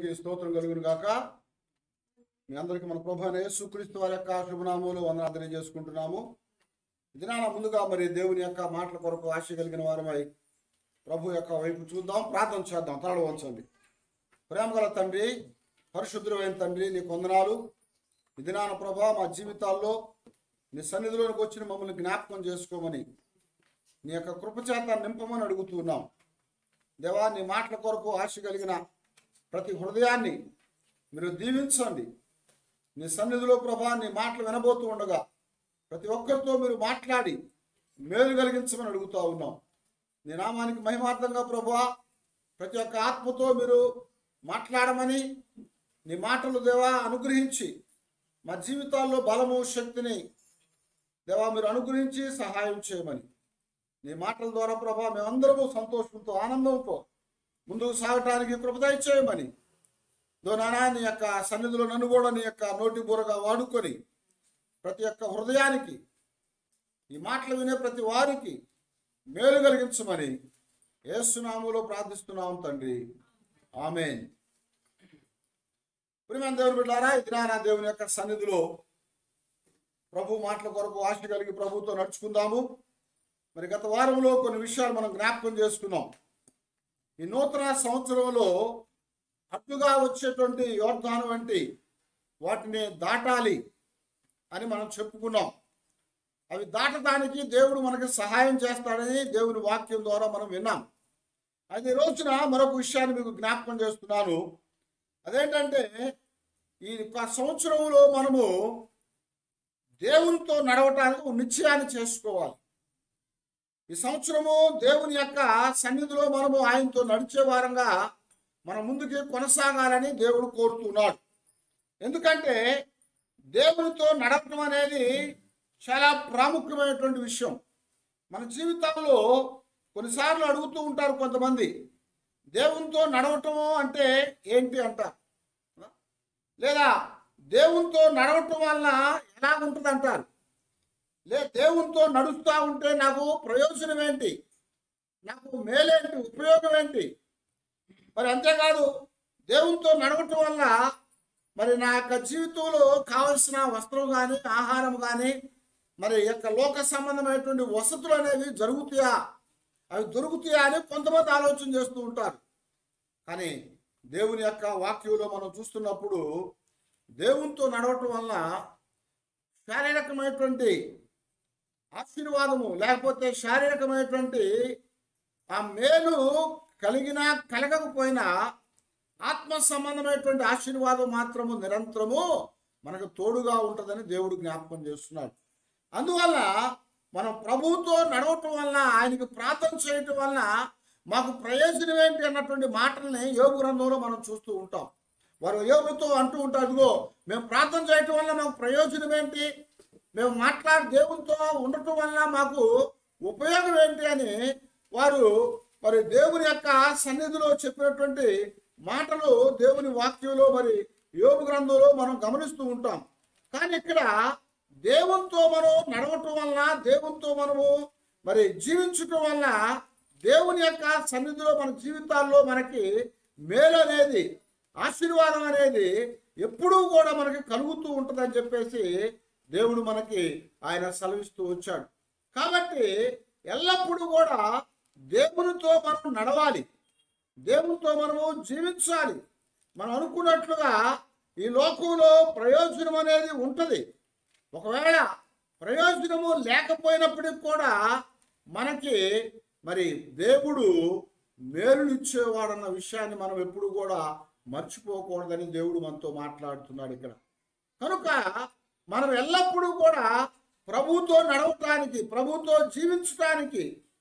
దేవునికి స్తోత్రం కలుగును గాక మీ అందరికీ మన ప్రభు అయిన యేసుక్రీస్తు వారి యొక్క శుభనామములు వందనాలు తెలియజేసుకుంటున్నాము ఇది నా ముందుగా మరి దేవుని యొక్క మాటల కొరకు ఆశ కలిగిన వారమై ప్రభు యొక్క వైపు చూద్దాం ప్రార్థన చేద్దాం తలలు వంచండి ప్రేమ గల తండ్రి పరిశుద్ధులైన తండ్రి నీ కొందనాలు ఇది నాన్న ప్రభా మా జీవితాల్లో నీ సన్నిధిలోనికి వచ్చిన మమ్మల్ని జ్ఞాపకం చేసుకోమని నీ యొక్క కృపచేత నింపమని అడుగుతున్నాం దేవా నీ మాటల కొరకు ఆశ కలిగిన ప్రతి హృదయాన్ని మీరు దీవించండి నీ సన్నిధిలో ప్రభా నీ మాటలు వినబోతూ ఉండగా ప్రతి ఒక్కరితో మీరు మాట్లాడి మేలు కలిగించమని అడుగుతా ఉన్నాం నీ నామానికి మహిమార్థంగా ప్రభా ప్రతి ఒక్క ఆత్మతో మీరు మాట్లాడమని నీ మాటలు దేవా అనుగ్రహించి మా జీవితాల్లో బలము శక్తిని దేవా మీరు అనుగ్రహించి సహాయం చేయమని నీ మాటల ద్వారా ప్రభా మేమందరము సంతోషంతో ఆనందంతో ముందుకు సాగటానికి కృపదయ చేయమని దోనానా నీ యొక్క సన్నిధిలో నన్ను కూడా నీ యొక్క నోటి బూరగా వాడుకొని ప్రతి ఒక్క హృదయానికి ఈ మాటలు వినే ప్రతి వారికి మేలు కలిగించమని ఏసునాములో ప్రార్థిస్తున్నాం తండ్రి ఆమెన్ ప్రియమైన దేవుని బిడ్డారా ఇది నా దేవుని యొక్క సన్నిధిలో ప్రభు మాటల కొరకు ఆశ కలిగి ప్రభుతో నడుచుకుందాము మరి గత వారంలో కొన్ని విషయాలు మనం జ్ఞాపకం చేసుకున్నాం ఈ నూతన సంవత్సరంలో అడ్డుగా వచ్చేటువంటి యోర్ధాను వంటి వాటిని దాటాలి అని మనం చెప్పుకున్నాం అవి దాటడానికి దేవుడు మనకి సహాయం చేస్తాడని దేవుని వాక్యం ద్వారా మనం విన్నాం అయితే ఈ రోజున మరొక విషయాన్ని మీకు జ్ఞాపకం చేస్తున్నాను అదేంటంటే ఈ యొక్క సంవత్సరంలో మనము దేవునితో నడవటానికి ఒక నిశ్చయాన్ని చేసుకోవాలి ఈ సంవత్సరము దేవుని యొక్క సన్నిధిలో మనము ఆయనతో నడిచే వారంగా మన ముందుకి కొనసాగాలని దేవుడు కోరుతున్నాడు ఎందుకంటే దేవునితో నడపడం అనేది చాలా ప్రాముఖ్యమైనటువంటి విషయం మన జీవితంలో కొన్నిసార్లు అడుగుతూ ఉంటారు కొంతమంది దేవునితో నడవటము అంటే ఏంటి అంటారు లేదా దేవునితో నడవటం వలన ఎలా ఉంటుంది అంటారు లే దేవునితో నడుస్తూ ఉంటే నాకు ప్రయోజనం ఏంటి నాకు మేలేంటి ఉపయోగం ఏంటి మరి అంతేకాదు దేవునితో నడవటం వల్ల మరి నా యొక్క జీవితంలో కావలసిన వస్త్రం కానీ ఆహారం కానీ మరి యొక్క లోక సంబంధమైనటువంటి వసతులు అనేవి జరుగుతాయా అవి దొరుకుతాయా అని కొంతమంది ఆలోచన చేస్తూ ఉంటారు కానీ దేవుని యొక్క వాక్యంలో మనం చూస్తున్నప్పుడు దేవునితో నడవటం వల్ల శారీరకమైనటువంటి ఆశీర్వాదము లేకపోతే శారీరకమైనటువంటి ఆ మేలు కలిగినా కలగకపోయినా ఆత్మ సంబంధమైనటువంటి ఆశీర్వాదం మాత్రము నిరంతరము మనకు తోడుగా ఉంటుందని దేవుడు జ్ఞాపకం చేస్తున్నాడు అందువల్ల మనం ప్రభువుతో నడవటం వలన ఆయనకి ప్రార్థన చేయటం వలన మాకు ప్రయోజనం ఏంటి అన్నటువంటి మాటల్ని యోగు గ్రంథంలో మనం చూస్తూ ఉంటాం వారు యోగుతో అంటూ ఉంటారు ఇదిగో మేము ప్రార్థన చేయటం వల్ల మాకు ప్రయోజనం ఏంటి మేము మాట్లాడి దేవునితో ఉండటం వల్ల మాకు ఉపయోగం ఏంటి అని వారు మరి దేవుని యొక్క సన్నిధిలో చెప్పినటువంటి మాటలు దేవుని వాక్యంలో మరి యోగు గ్రంథంలో మనం గమనిస్తూ ఉంటాం కానీ ఇక్కడ దేవునితో మనం నడవటం వలన దేవునితో మనము మరి జీవించటం వలన దేవుని యొక్క సన్నిధిలో మన జీవితాల్లో మనకి మేలు అనేది ఆశీర్వాదం అనేది ఎప్పుడూ కూడా మనకి కలుగుతూ ఉంటుందని చెప్పేసి దేవుడు మనకి ఆయన సెలవిస్తూ వచ్చాడు కాబట్టి ఎల్లప్పుడూ కూడా దేవునితో మనం నడవాలి దేవునితో మనము జీవించాలి మనం అనుకున్నట్లుగా ఈ లోకంలో ప్రయోజనం అనేది ఉంటుంది ఒకవేళ ప్రయోజనము లేకపోయినప్పటికి కూడా మనకి మరి దేవుడు మేలులు ఇచ్చేవాడన్న విషయాన్ని మనం ఎప్పుడు కూడా మర్చిపోకూడదని దేవుడు మనతో మాట్లాడుతున్నాడు ఇక్కడ కనుక మనం ఎల్లప్పుడూ కూడా ప్రభుతో నడవటానికి ప్రభుతో జీవించటానికి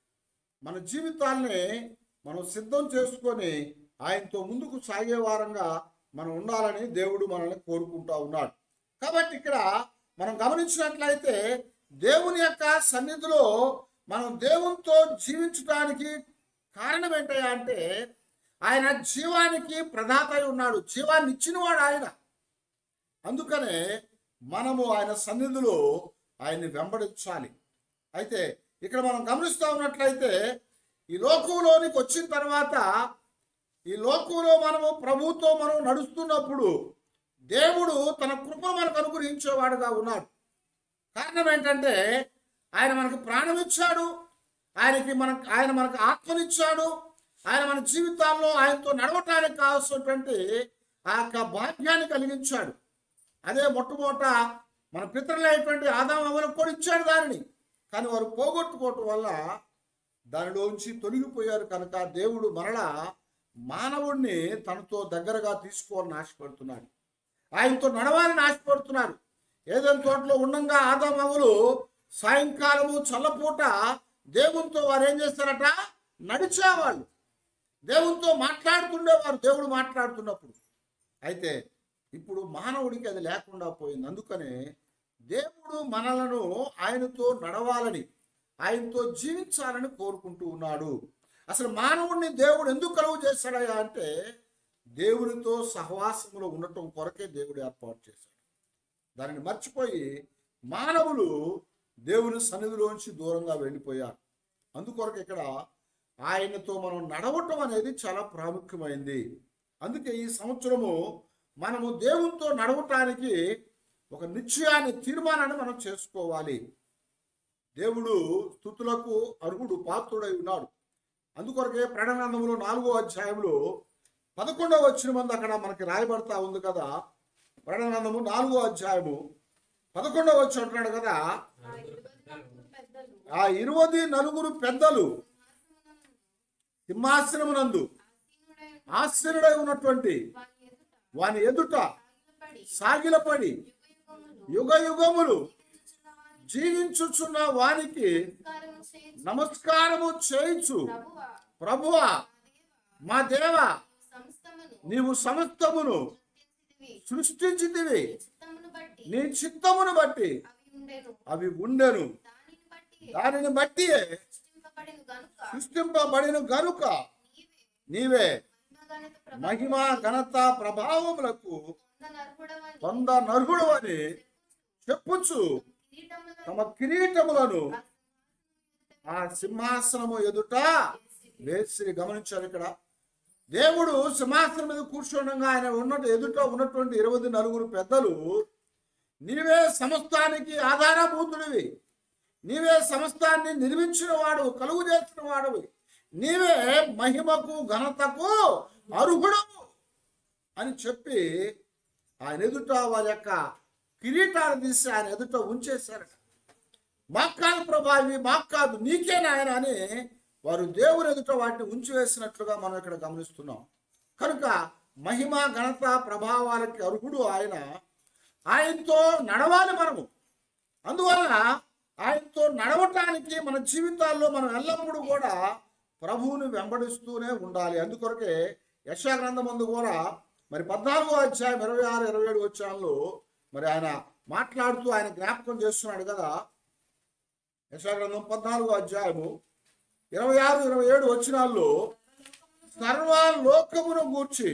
మన జీవితాల్ని మనం సిద్ధం చేసుకొని ఆయనతో ముందుకు సాగే వారంగా మనం ఉండాలని దేవుడు మనల్ని కోరుకుంటా ఉన్నాడు కాబట్టి ఇక్కడ మనం గమనించినట్లయితే దేవుని యొక్క సన్నిధిలో మనం దేవునితో జీవించడానికి కారణం ఏంటయ్యా అంటే ఆయన జీవానికి ప్రదాత అయి ఉన్నాడు జీవాన్ని ఇచ్చినవాడు ఆయన అందుకనే మనము ఆయన సన్నిధిలో ఆయన్ని వెంబడించాలి అయితే ఇక్కడ మనం గమనిస్తూ ఉన్నట్లయితే ఈ లోకంలోనికి వచ్చిన తర్వాత ఈ లోకంలో మనము ప్రభుతో మనం నడుస్తున్నప్పుడు దేవుడు తన కృపను మనకు అనుగ్రహించేవాడుగా ఉన్నాడు కారణం ఏంటంటే ఆయన మనకు ప్రాణం ఇచ్చాడు ఆయనకి మన ఆయన మనకు ఆత్మనిచ్చాడు ఆయన మన జీవితాల్లో ఆయనతో నడవటానికి కావాల్సినటువంటి ఆ యొక్క భాగ్యాన్ని కలిగించాడు అదే మొట్టమొదట మన పితరులైనటువంటి ఆదామవులకు కూడా ఇచ్చాడు దానిని కానీ వారు పోగొట్టుకోవటం వల్ల దానిలోంచి తొలగిపోయారు కనుక దేవుడు మరలా మానవుణ్ణి తనతో దగ్గరగా తీసుకోవాలని ఆశపడుతున్నాడు ఆయనతో నడవాలని ఆశపడుతున్నారు ఏదైనా తోటలో ఉండంగా ఆదామవులు సాయంకాలము చల్లపూట దేవునితో వారు ఏం చేస్తారట నడిచేవాళ్ళు దేవునితో మాట్లాడుతుండేవారు దేవుడు మాట్లాడుతున్నప్పుడు అయితే ఇప్పుడు మానవుడికి అది లేకుండా పోయింది అందుకనే దేవుడు మనలను ఆయనతో నడవాలని ఆయనతో జీవించాలని కోరుకుంటూ ఉన్నాడు అసలు మానవుడిని దేవుడు ఎందుకు కలుగు చేశాడయ్యా అంటే దేవునితో సహవాసంలో ఉండటం కొరకే దేవుడు ఏర్పాటు చేశాడు దానిని మర్చిపోయి మానవులు దేవుని సన్నిధిలోంచి దూరంగా వెళ్ళిపోయారు అందుకొరకు ఇక్కడ ఆయనతో మనం నడవటం అనేది చాలా ప్రాముఖ్యమైంది అందుకే ఈ సంవత్సరము మనము దేవునితో నడవటానికి ఒక నిశ్చయాన్ని తీర్మానాన్ని మనం చేసుకోవాలి దేవుడు స్థుతులకు అర్హుడు పాత్రుడై ఉన్నాడు అందుకొరకే ప్రణానందములో నాలుగో అధ్యాయంలో పదకొండవ వచ్చిన మంది అక్కడ మనకి రాయబడతా ఉంది కదా ప్రణానందము నాలుగో అధ్యాయము పదకొండవ వచ్చి అంటున్నాడు కదా ఆ ఇరువది నలుగురు పెద్దలు సింహాసనమునందు ఆశ్చర్యుడై ఉన్నటువంటి వాని ఎదుట సాగిలపడి యుగ యుగములు జీవించుచున్న వానికి నమస్కారము చేయించు ప్రభువా మా దేవ నీవు సమస్తమును సృష్టించితివి నీ చిత్తమును బట్టి అవి ఉండెను దానిని బట్టి సృష్టింపబడిన గనుక నీవే మహిమ ఘనత ప్రభావములకు పొంద నర్హుడు అని చెప్పుచు తమ కిరీటములను ఆ సింహాసనము ఎదుట వేసి గమనించారు ఇక్కడ దేవుడు సింహాసనం మీద కూర్చోండగా ఆయన ఉన్నట్టు ఎదుట ఉన్నటువంటి ఇరవై నలుగురు పెద్దలు నీవే సమస్తానికి ఆధారభూతుడివి నీవే సమస్తాన్ని నిర్మించిన వాడు కలుగు చేసిన వాడువి నీవే మహిమకు ఘనతకు అర్హుడవు అని చెప్పి ఆయన ఎదుట వారి యొక్క కిరీటాలు తీసి ఆయన ఎదుట ఉంచేశారట మాకు కాదు ప్రభా ఇవి మాకు కాదు నీకే నాయన అని వారు దేవుని ఎదుట వాటిని ఉంచి వేసినట్లుగా మనం ఇక్కడ గమనిస్తున్నాం కనుక మహిమ ఘనత ప్రభావాలకి అర్హుడు ఆయన ఆయనతో నడవాలి మనము అందువలన ఆయనతో నడవటానికి మన జీవితాల్లో మనం ఎల్లప్పుడూ కూడా ప్రభువుని వెంబడిస్తూనే ఉండాలి అందుకొరకే యశాగ్రంథం ముందు కూడా మరి పద్నాలుగో అధ్యాయం ఇరవై ఆరు ఇరవై ఏడు వచ్చాల్లో మరి ఆయన మాట్లాడుతూ ఆయన జ్ఞాపకం చేస్తున్నాడు కదా యశాగ్రంథం పద్నాలుగో అధ్యాయము ఇరవై ఆరు ఇరవై ఏడు వచ్చినాల్లో సర్వ లోకమును గూర్చి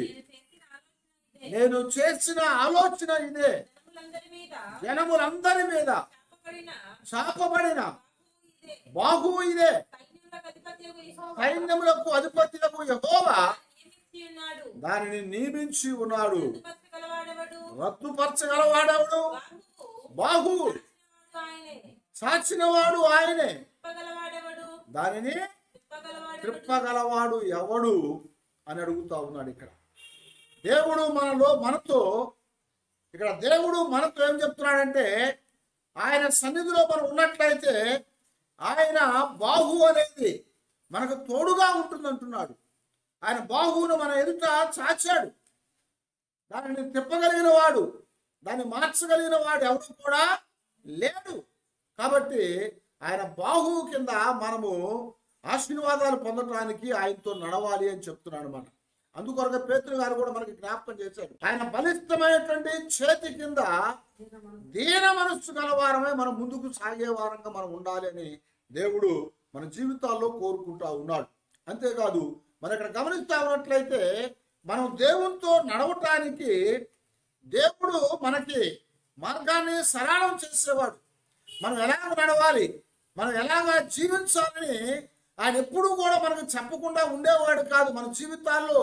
నేను చేసిన ఆలోచన ఇదే జనములందరి మీద జనములందరి మీద చెప్పబడిన చాపబడిన బాహువు ఇదే సైన్యములకు అధిపత్యగు యెహోవా సైన్యములకు అధిపతులకు యహోవా నియమించి ఉన్నాడు దానిని నియమించి ఉన్నాడు రద్దుపరచ గలవాడెవడు రద్దుపరచగలవాడెవడు బాహువు బాహువు వాడు ఆయనే సాచినవాడు ఆయనే తిప్పగలవాడెవడు దానిని తిప్పగలవాడెవడు త్రిప్పగలవాడు ఎవడు అని అడుగుతా ఉన్నాడు ఇక్కడ దేవుడు మనలో మనతో ఇక్కడ దేవుడు మనతో ఏం చెప్తున్నాడంటే ఆయన సన్నిధిలో మనం ఉన్నట్లయితే ఆయన బాహు అనేది మనకు తోడుగా ఉంటుందంటున్నాడు ఆయన బాహువును మన ఎదుట చాచాడు దానిని తిప్పగలిగిన వాడు దాన్ని మార్చగలిగిన వాడు ఎవరు కూడా లేడు కాబట్టి ఆయన బాహువు కింద మనము ఆశీర్వాదాలు పొందడానికి ఆయనతో నడవాలి అని చెప్తున్నాడు మన అందుకొరక పేతురు గారు కూడా మనకి జ్ఞాపకం చేశాడు ఆయన బలిష్టమైనటువంటి చేతి కింద దీన మనస్సు గలవారమే మనం ముందుకు సాగే వారంగా మనం ఉండాలి అని దేవుడు మన జీవితాల్లో కోరుకుంటా ఉన్నాడు అంతేకాదు మనం ఇక్కడ గమనిస్తా ఉన్నట్లయితే మనం దేవునితో నడవటానికి దేవుడు మనకి మార్గాన్ని సరళం చేసేవాడు మనం ఎలాగ నడవాలి మనం ఎలాగ జీవించాలని ఆయన ఎప్పుడూ కూడా మనకు చెప్పకుండా ఉండేవాడు కాదు మన జీవితాల్లో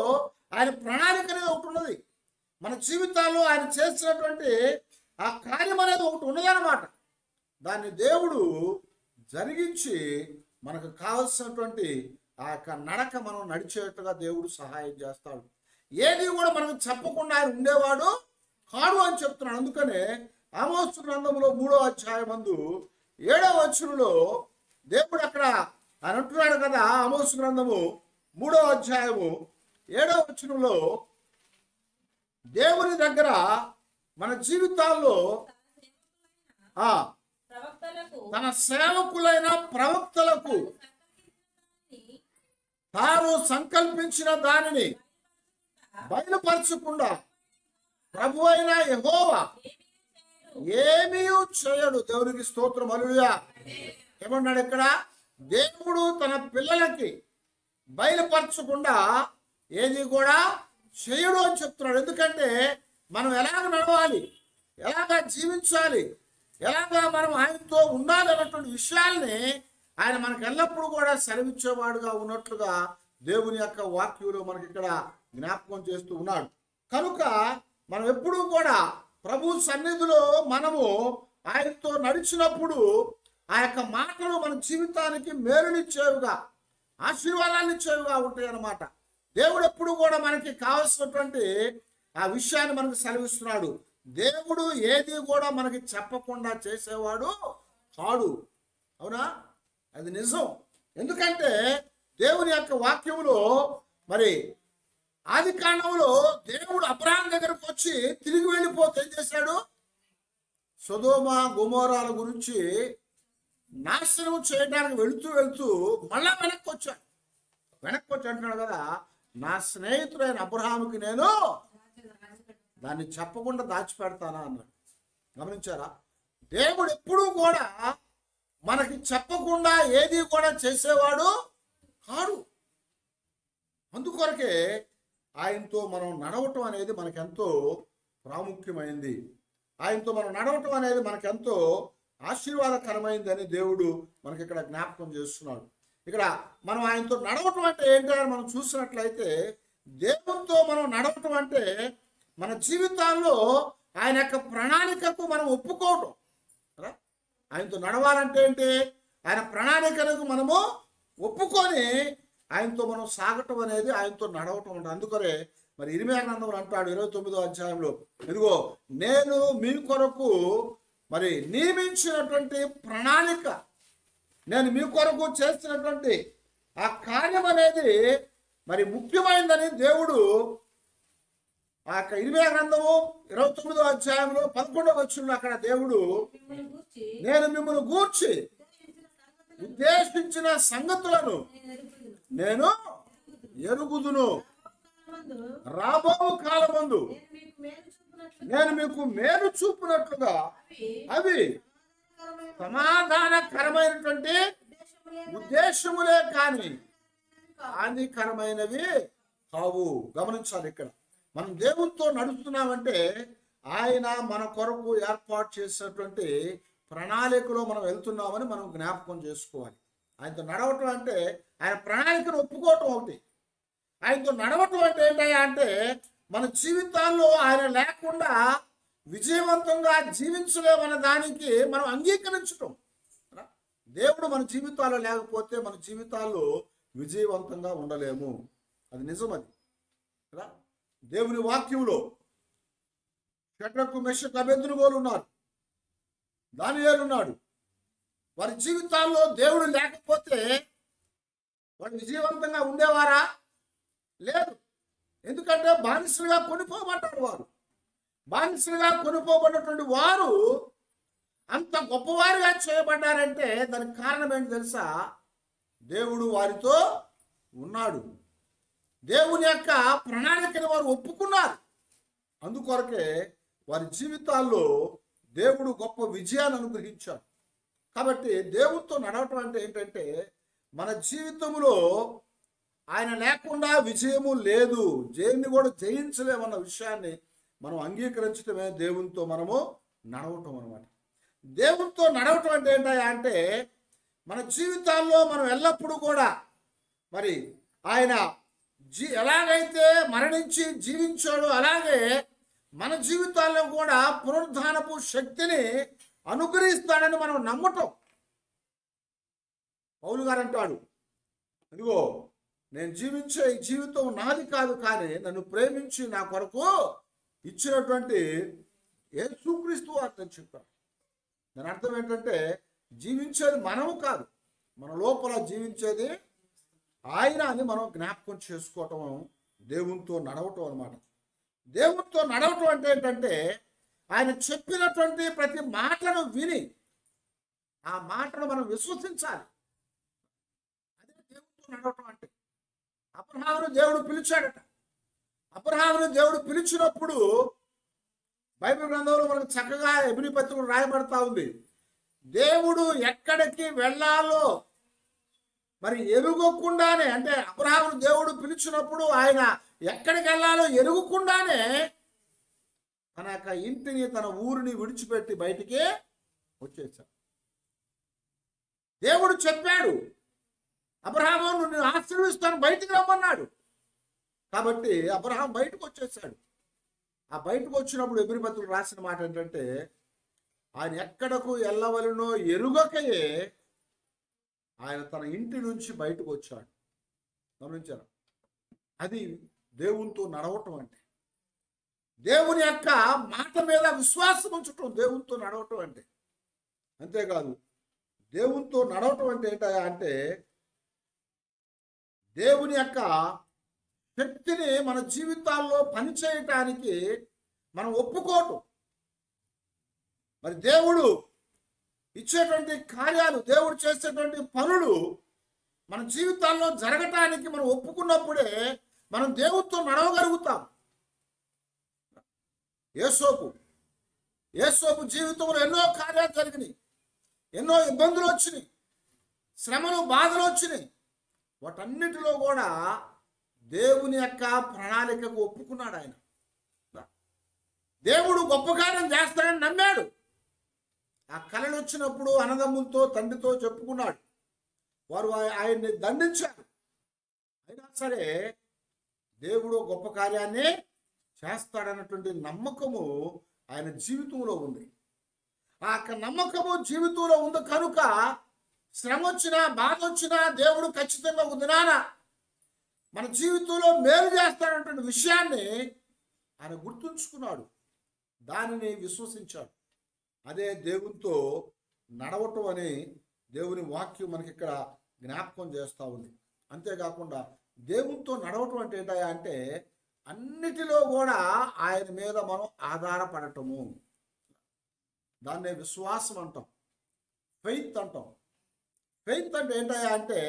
ఆయన ప్రణాళిక అనేది ఒకటి ఉన్నది మన జీవితాల్లో ఆయన చేసినటువంటి ఆ కార్యం అనేది ఒకటి ఉన్నదన్నమాట దాన్ని దేవుడు జరిగించి మనకు కావలసినటువంటి ఆ యొక్క నడక మనం నడిచేట్టుగా దేవుడు సహాయం చేస్తాడు ఏది కూడా మనకు చెప్పకుండా ఆయన ఉండేవాడు కాడు అని చెప్తున్నాడు అందుకనే ఆమోసు గ్రంథంలో మూడో అధ్యాయం మందు ఏడో వచనంలో దేవుడు అక్కడ ఆయన అంటున్నాడు కదా ఆమోసు గ్రంథము మూడో అధ్యాయము ఏడో వచనంలో దేవుని దగ్గర మన జీవితాల్లో ఆ ప్రవక్తలకు తన సేవకులైన ప్రవక్తలకు తాను సంకల్పించిన దానిని బయలుపరచకుండా ప్రభు అయిన యెహోవా ఏమీ చేయడు దేవునికి స్తోత్రం అలుగా ఏమన్నాడు ఇక్కడ దేవుడు తన పిల్లలకి బయలుపరచకుండా ఏది కూడా చేయడు అని చెప్తున్నాడు ఎందుకంటే మనం ఎలాగ నడవాలి ఎలాగ జీవించాలి ఎలాగ మనం ఆయనతో ఉండాలి అన్నటువంటి విషయాల్ని ఆయన మనకు ఎల్లప్పుడూ కూడా సెలవిచ్చేవాడుగా ఉన్నట్లుగా దేవుని యొక్క వాక్యంలో మనకి ఇక్కడ జ్ఞాపకం చేస్తూ ఉన్నాడు కనుక మనం ఎప్పుడూ కూడా ప్రభు సన్నిధిలో మనము ఆయనతో నడిచినప్పుడు ఆ యొక్క మాటలు మన జీవితానికి మేలునిచ్చేవిగా ఆశీర్వాదాలు ఇచ్చేవిగా ఉంటాయి అన్నమాట దేవుడు ఎప్పుడు కూడా మనకి కావలసినటువంటి ఆ విషయాన్ని మనకు సెలవిస్తున్నాడు దేవుడు ఏది కూడా మనకి చెప్పకుండా చేసేవాడు కాడు అవునా అది నిజం ఎందుకంటే దేవుని యొక్క వాక్యంలో మరి ఆది కాండంలో దేవుడు అబ్రహాం దగ్గరకు వచ్చి తిరిగి వెళ్ళిపోతే ఏం చేశాడు సుధోమ గుమోరాల గురించి నాశనం చేయడానికి వెళుతూ వెళుతూ మళ్ళా వెనక్కి వచ్చాడు వెనక్కి వచ్చి అంటున్నాడు కదా నా స్నేహితుడైన అబ్రహాముకి నేను దాన్ని చెప్పకుండా దాచిపెడతానా అన్నాడు గమనించారా దేవుడు ఎప్పుడూ కూడా మనకి చెప్పకుండా ఏది కూడా చేసేవాడు కాడు అందుకొరకే ఆయనతో మనం నడవటం అనేది మనకెంతో ప్రాముఖ్యమైంది ఆయనతో మనం నడవటం అనేది మనకెంతో ఆశీర్వాదకరమైంది అని దేవుడు మనకి ఇక్కడ జ్ఞాపకం చేస్తున్నాడు ఇక్కడ మనం ఆయనతో నడవటం అంటే ఏంటని మనం చూసినట్లయితే దేవునితో మనం నడవటం అంటే మన జీవితాల్లో ఆయన యొక్క ప్రణాళికకు మనం ఒప్పుకోవటం కదా ఆయనతో నడవాలంటే ఏంటి ఆయన ప్రణాళికలకు మనము ఒప్పుకొని ఆయనతో మనం సాగటం అనేది ఆయనతో నడవటం ఉంటుంది అందుకనే మరి ఇరిమే గ్రంథంలో అంటాడు ఇరవై తొమ్మిదో అధ్యాయంలో ఇదిగో నేను మీ కొరకు మరి నియమించినటువంటి ప్రణాళిక నేను మీ కొరకు చేస్తున్నటువంటి ఆ కార్యం అనేది మరి ముఖ్యమైనదని దేవుడు ఆ యొక్క ఇరిమే గ్రంథము ఇరవై తొమ్మిదో అధ్యాయంలో పదకొండవ వచ్చిన అక్కడ దేవుడు మిమ్మల్ని గూర్చి నేను మిమ్మల్ని గూర్చి ఉద్దేశించిన సంగతులను నేను ఎరుగుదును. నేను ఎరుగుదును మందు రాబో కాలమందు నేను మీకు మేలు చూపునట్లు నేను మీకు మేలు చూపినట్లుగా అవి అవి సమాధానకరమైనటువంటి ఉద్దేశములే ఉద్దేశములే కానీ హానికరమైనవి కావు గమనించాలి ఇక్కడ మనం దేవునితో నడుస్తున్నామంటే ఆయన మన కొరకు ఏర్పాటు చేసినటువంటి ప్రణాళికలో మనం వెళ్తున్నామని మనం జ్ఞాపకం చేసుకోవాలి ఆయనతో నడవటం అంటే ఆయన ప్రణాళికను ఒప్పుకోవటం ఒకటి ఆయనతో నడవటం అంటే ఏంటయ్యా అంటే మన జీవితాల్లో ఆయన లేకుండా విజయవంతంగా జీవించలేమన్న దానికి మనం అంగీకరించటం కదా? దేవుడు మన జీవితాల్లో లేకపోతే మన జీవితాల్లో విజయవంతంగా ఉండలేము అది నిజం అది కదా దేవుని వాక్యంలో షట్రకు మెషకు అభ్యర్థులు ఉన్నారు దానియేలు ఉన్నాడు వారి జీవితాల్లో దేవుడు లేకపోతే వాడు విజయవంతంగా ఉండేవారా లేదు ఎందుకంటే బానిసలుగా కొనిపోబడ్డారు వారు బానిసలుగా కొనిపోబడినటువంటి వారు అంత గొప్పవారిగా చేయబడ్డారంటే దానికి కారణం ఏంటి తెలుసా దేవుడు వారితో ఉన్నాడు దేవుని యొక్క ప్రణాళికను వారు ఒప్పుకున్నారు అందుకొరకే వారి జీవితాల్లో దేవుడు గొప్ప విజయాన్ని అనుగ్రహించాడు కాబట్టి దేవునితో నడవటం అంటే ఏంటంటే మన జీవితంలో ఆయన లేకుండా విజయము లేదు జైన్ని కూడా జయించలేమన్న విషయాన్ని మనం అంగీకరించడమే దేవునితో మనము నడవటం అనమాట దేవునితో నడవటం అంటే ఏంటయ్యా అంటే మన జీవితాల్లో మనం ఎల్లప్పుడూ కూడా మరి ఆయన జీ ఎలాగైతే మరణించి జీవించాడో అలాగే మన జీవితాల్లో కూడా పునరుద్ధానపు శక్తిని అనుగ్రహిస్తాడని మనం నమ్మటం పౌలు గారు అంటాడు ఇదిగో నేను జీవించే ఈ జీవితం నాది కాదు కానీ నన్ను ప్రేమించి నా కొరకు ఇచ్చినటువంటి యేసుక్రీస్తు వారు నేను చెప్పాను దాని అర్థం ఏంటంటే జీవించేది మనము కాదు మన లోపల జీవించేది ఆయన అని మనం జ్ఞాపకం చేసుకోవటం దేవునితో నడవటం అనమాట దేవునితో నడవటం అంటే ఏంటంటే ఆయన చెప్పినటువంటి ప్రతి మాటను విని ఆ మాటను మనం విశ్వసించాలి అదే దేవునితో నడవటం అంటే అబ్రహామును దేవుడు పిలిచాడట అబ్రహామును దేవుడు పిలిచినప్పుడు బైబిల్ గ్రంథంలో మనకు చక్కగా ఎబిని పత్రికలు రాయబడతా ఉంది దేవుడు ఎక్కడికి వెళ్ళాలో మరి ఎరుగకుండానే అంటే అబ్రహామును దేవుడు పిలిచినప్పుడు ఆయన ఎక్కడికి వెళ్ళాలో ఎరుగుకుండానే తన యొక్క ఇంటిని తన ఊరిని విడిచిపెట్టి బయటికి వచ్చేసాడు దేవుడు చెప్పాడు అబ్రహాము నిన్ను ఆశీర్విస్తాను బయటికి రమ్మన్నాడు కాబట్టి అబ్రహాం బయటకు వచ్చేసాడు ఆ బయటకు వచ్చినప్పుడు ఎబిరిపత్రులు రాసిన మాట ఏంటంటే ఆయన ఎక్కడకు వెళ్ళవలనో ఎరుగకయే ఆయన తన ఇంటి నుంచి బయటకు వచ్చాడు గమనించారా అది దేవునితో నడవటం అంటే దేవుని యొక్క మాట మీద విశ్వాసం ఉంచటం దేవునితో నడవటం అంటే అంతేకాదు దేవునితో నడవటం అంటే ఏంటా అంటే దేవుని యొక్క శక్తిని మన జీవితాల్లో పనిచేయటానికి మనం ఒప్పుకోవటం మరి దేవుడు ఇచ్చేటువంటి కార్యాలు దేవుడు చేసేటువంటి పనులు మన జీవితాల్లో జరగటానికి మనం ఒప్పుకున్నప్పుడే మనం దేవుడితో నడవగలుగుతాం ఏసోపు ఏసోపు జీవితంలో ఎన్నో కార్యాలు జరిగినాయి ఎన్నో ఇబ్బందులు వచ్చినాయి శ్రమలు బాధలు వచ్చినాయి వాటన్నిటిలో కూడా దేవుని యొక్క ప్రణాళికకు ఒప్పుకున్నాడు ఆయన దేవుడు గొప్ప కార్యం చేస్తాడని నమ్మాడు ఆ కళలు వచ్చినప్పుడు అన్నదమ్ములతో తండ్రితో చెప్పుకున్నాడు వారు ఆయ- ఆయన్ని దండించారు అయినా సరే దేవుడు గొప్ప కార్యాన్ని చేస్తాడన్నటువంటి నమ్మకము ఆయన జీవితంలో ఉంది ఆ యొక్క నమ్మకము జీవితంలో ఉంది కనుక శ్రమ వచ్చినా బాధ వచ్చినా దేవుడు ఖచ్చితంగా ఒక దినాన మన జీవితంలో మేలు చేస్తాడన్నటువంటి విషయాన్ని ఆయన గుర్తుంచుకున్నాడు దానిని విశ్వసించాడు అదే దేవునితో నడవటం అని దేవుని వాక్యం మనకి ఇక్కడ జ్ఞాపకం చేస్తూ ఉంది అంతేకాకుండా దేవునితో నడవటం అంటే ఏంటయ్యా అంటే అన్నిటిలో కూడా ఆయన మీద మనం ఆధారపడటము దాన్నే విశ్వాసం అంటాం ఫెయిత్ అంటాం ఫెయిత్ అంటే ఏంటయ్యా అంటే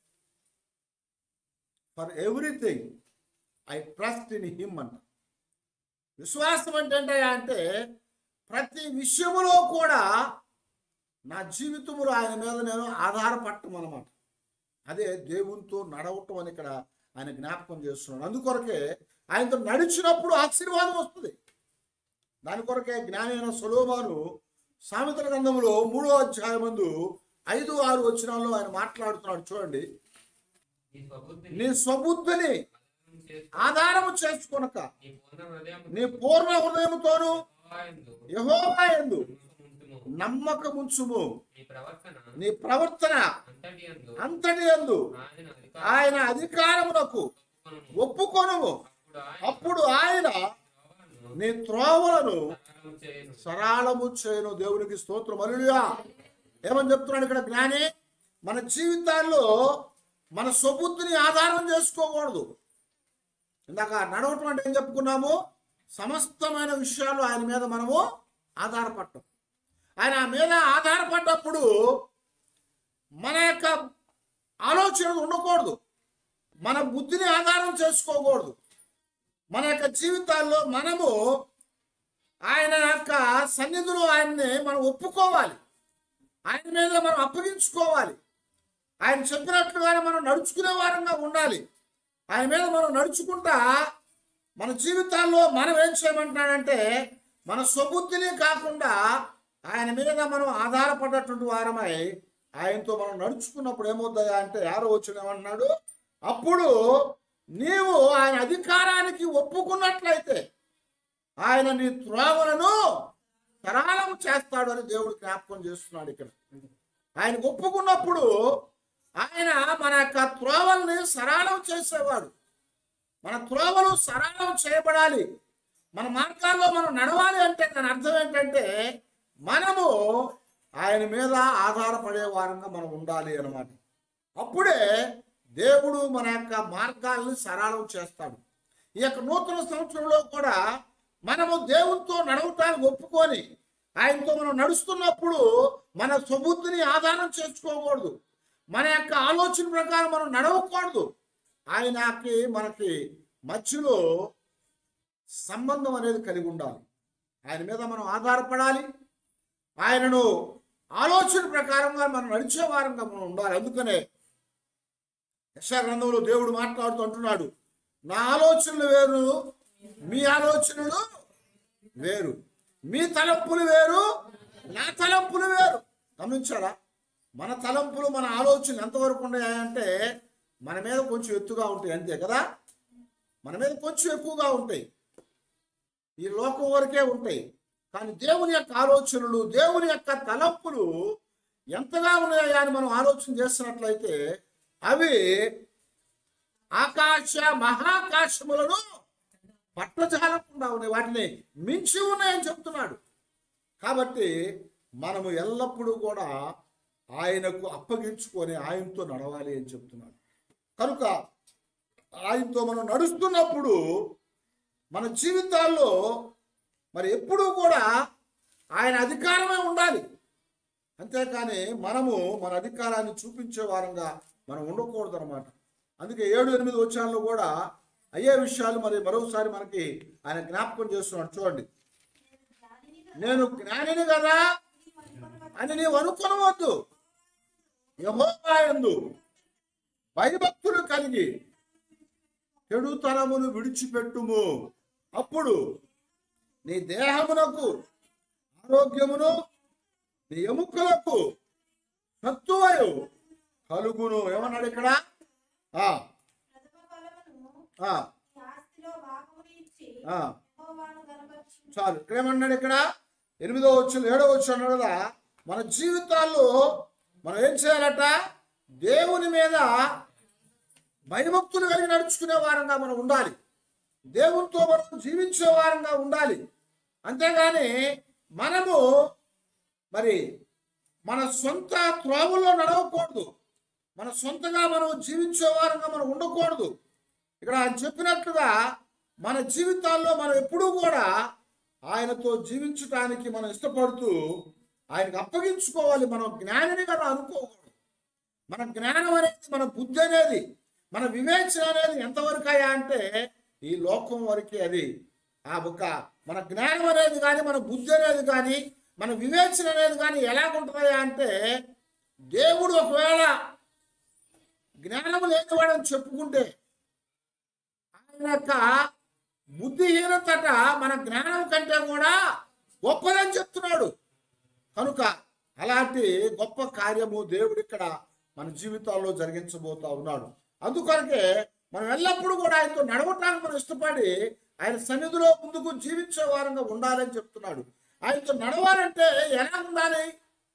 for everything I trust in him అంట విశ్వాసం అంటే ఏంటయ్యా అంటే ప్రతి విషయములో కూడా నా జీవితంలో ఆయన మీద నేను ఆధారపడటం అనమాట అదే దేవునితో నడవటం అని ఇక్కడ ఆయన జ్ఞాపకం చేస్తున్నాడు అందుకొరకే ఆయనతో నడిచినప్పుడు ఆశీర్వాదం వస్తుంది దాని కొరకే జ్ఞానైన సులోమాను సామెతల గ్రంథంలో మూడో అధ్యాయం ముందు ఐదు ఆరు వచనాల్లో ఆయన మాట్లాడుతున్నాడు చూడండి నీ స్వబుద్ధిని నీ స్వబుద్ధిని ఆధారం చేసుకొని ఆధారము చేసుకొనక నీ పూర్ణ హృదయముతో నీ పూర్ణ హృదయముతోను యెహోవాయందు యెహోవా యందు నమ్మకముంచుము. నమ్మకముంచుము నీ ప్రవర్తన నీ ప్రవర్తన అంతటి యందు అంతటి యందు ఆయన ఆయన అధికారమునకు అధికారమునకు ఒప్పుకొనుము అప్పుడు ఆయన అప్పుడు ఆయన త్రోవలను నీ త్రోవలను సరళము చేయును. సరాళము చేయను దేవునికి స్తోత్రం అలులుయా ఏమని చెప్తున్నాడు ఇక్కడ జ్ఞాని మన జీవితాల్లో మన స్వబుద్ధిని ఆధారం చేసుకోకూడదు ఇందాక నడవటం అంటే ఏం చెప్పుకున్నాము సమస్తమైన విషయాలు ఆయన మీద మనము ఆధారపడటం ఆయన మీద ఆధారపడ్డప్పుడు మన యొక్క ఆలోచన ఉండకూడదు మన బుద్ధిని ఆధారం చేసుకోకూడదు మన యొక్క జీవితాల్లో మనము ఆయన యొక్క సన్నిధిలో ఆయన్ని మనం ఒప్పుకోవాలి ఆయన మీద మనం అప్పగించుకోవాలి ఆయన చెప్పినట్లుగానే మనం నడుచుకునే వారంగా ఉండాలి ఆయన మీద మనం నడుచుకుంటా మన జీవితాల్లో మనం ఏం చేయమంటున్నాడంటే మన స్వబుద్ధిని కాకుండా ఆయన మీద మనం ఆధారపడ్డటువంటి వారమై ఆయనతో మనం నడుచుకున్నప్పుడు ఏమవుతుందా అంటే యారో వచ్చిన ఏమంటున్నాడు అప్పుడు నీవు ఆయన అధికారానికి ఒప్పుకున్నట్లయితే ఆయన నీ త్రోవలను సరళం చేస్తాడు అని దేవుడు జ్ఞాపకం చేస్తున్నాడు ఇక్కడ ఆయన ఒప్పుకున్నప్పుడు ఆయన మన యొక్క త్రోవల్ని సరళం చేసేవాడు మన త్రోవలు సరళం చేయబడాలి మన మార్గాల్లో మనం నడవాలి అంటే దాని అర్థం ఏంటంటే మనము ఆయన మీద ఆధారపడే వారంగా మనం ఉండాలి అన్నమాట అప్పుడే దేవుడు మన యొక్క మార్గాల్ని సరళం చేస్తాడు ఈ యొక్క నూతన సంవత్సరంలో కూడా మనము దేవునితో నడవటానికి ఒప్పుకొని ఆయనతో మనం నడుస్తున్నప్పుడు మన సుబుద్ధిని ఆధారం చేసుకోకూడదు మన యొక్క ఆలోచన ప్రకారం మనం నడవకూడదు ఆయనకి మనకి మధ్యలో సంబంధం అనేది కలిగి ఉండాలి ఆయన మీద మనం ఆధారపడాలి ఆయనను ఆలోచన ప్రకారంగా మనం నడిచే వారంగా మనం ఉండాలి అందుకనే యశా గ్రంథంలో దేవుడు మాట్లాడుతూ అంటున్నాడు నా ఆలోచనలు వేరు మీ ఆలోచనలు వేరు మీ తలంపులు వేరు నా తలంపులు వేరు గమనించారా మన తలంపులు మన ఆలోచనలు ఎంతవరకు ఉన్నాయంటే మన మీద కొంచెం ఎత్తుగా ఉంటాయి అంతే కదా మన మీద కొంచెం ఎక్కువగా ఉంటాయి ఈ లోకం వరకే ఉంటాయి కానీ దేవుని యొక్క ఆలోచనలు దేవుని యొక్క తలంపులు ఎంతగా ఉన్నాయా అని మనం ఆలోచన చేస్తున్నట్లయితే అవి ఆకాశ మహాకాశములను పట్టజాలకుండా ఉన్నాయి వాటిని మించి ఉన్నాయని చెప్తున్నాడు కాబట్టి మనము ఎల్లప్పుడూ కూడా ఆయనకు అప్పగించుకొని ఆయనతో నడవాలి అని చెప్తున్నాడు కనుక ఆయనతో మనం నడుస్తున్నప్పుడు మన జీవితాల్లో మరి ఎప్పుడూ కూడా ఆయన అధికారమే ఉండాలి అంతేకాని మనము మన అధికారాన్ని చూపించే వారంగా మనం ఉండకూడదు అనమాట అందుకే ఏడు ఎనిమిది వచ్చాల్లో కూడా అయ్యే విషయాలు మరి మరోసారి మనకి ఆయన జ్ఞాపకం చేస్తున్నాడు చూడండి నేను జ్ఞానిని కదా అని నీవు అనుకొనవద్దు యహోవా యందు భయభక్తులు కలిగి చెడుతనమును విడిచిపెట్టుము అప్పుడు నీ దేహమునకు ఆరోగ్యమును నీ ఎముకలకు సత్తువయు కలుగును ఏమన్నాడు ఇక్కడ ఆ, ప్రథమ ఫలమును ఆ, నీ ఆస్తిలో భాగమును ఇచ్చి ఆ. యెహోవాను గనపరచుము. చాలు ఇక్కడ ఏమన్నాడు ఇక్కడ ఎనిమిదో వచ్చు ఏడో వచ్చు అన్నాడు కదా మన జీవితాల్లో మనం ఏం చేయాలట దేవుని మీద భయభక్తులు కలిగి నడుచుకునే వారంగా మనం ఉండాలి దేవునితో మనం జీవించే వారంగా ఉండాలి అంతేగాని మనము మరి మన సొంత త్రోవల్లో నడవకూడదు మన సొంతగా మనం జీవించే వారంగా మనం ఉండకూడదు ఇక్కడ ఆయన చెప్పినట్లుగా మన జీవితాల్లో మనం ఎప్పుడూ కూడా ఆయనతో జీవించటానికి మనం ఇష్టపడుతూ ఆయనకు అప్పగించుకోవాలి మనం జ్ఞానిని కదా అనుకోకూడదు మన జ్ఞానం అనేది మన బుద్ధి అనేది మన వివేచన అనేది ఎంతవరకు అయ్యా అంటే ఈ లోకం వరకే అది ఆ ఒక మన జ్ఞానం అనేది కానీ మన బుద్ధి అనేది కానీ మన వివేచన అనేది కానీ ఎలాగుంటుందయ్యా అంటే దేవుడు ఒకవేళ జ్ఞానం లేనివాడని చెప్పుకుంటే ఆయన యొక్క బుద్ధిహీనతట మన జ్ఞానం కంటే కూడా గొప్పదని చెప్తున్నాడు కనుక అలాంటి గొప్ప కార్యము దేవుడు ఇక్కడ మన జీవితాల్లో జరిగించబోతా ఉన్నాడు అందుకొరకే మనం ఎల్లప్పుడూ కూడా ఆయనతో నడవటానికి మనం ఇష్టపడి ఆయన సన్నిధిలో ముందుకు జీవించే వారంగా ఉండాలని చెప్తున్నాడు ఆయనతో నడవాలంటే ఎలా ఉండాలి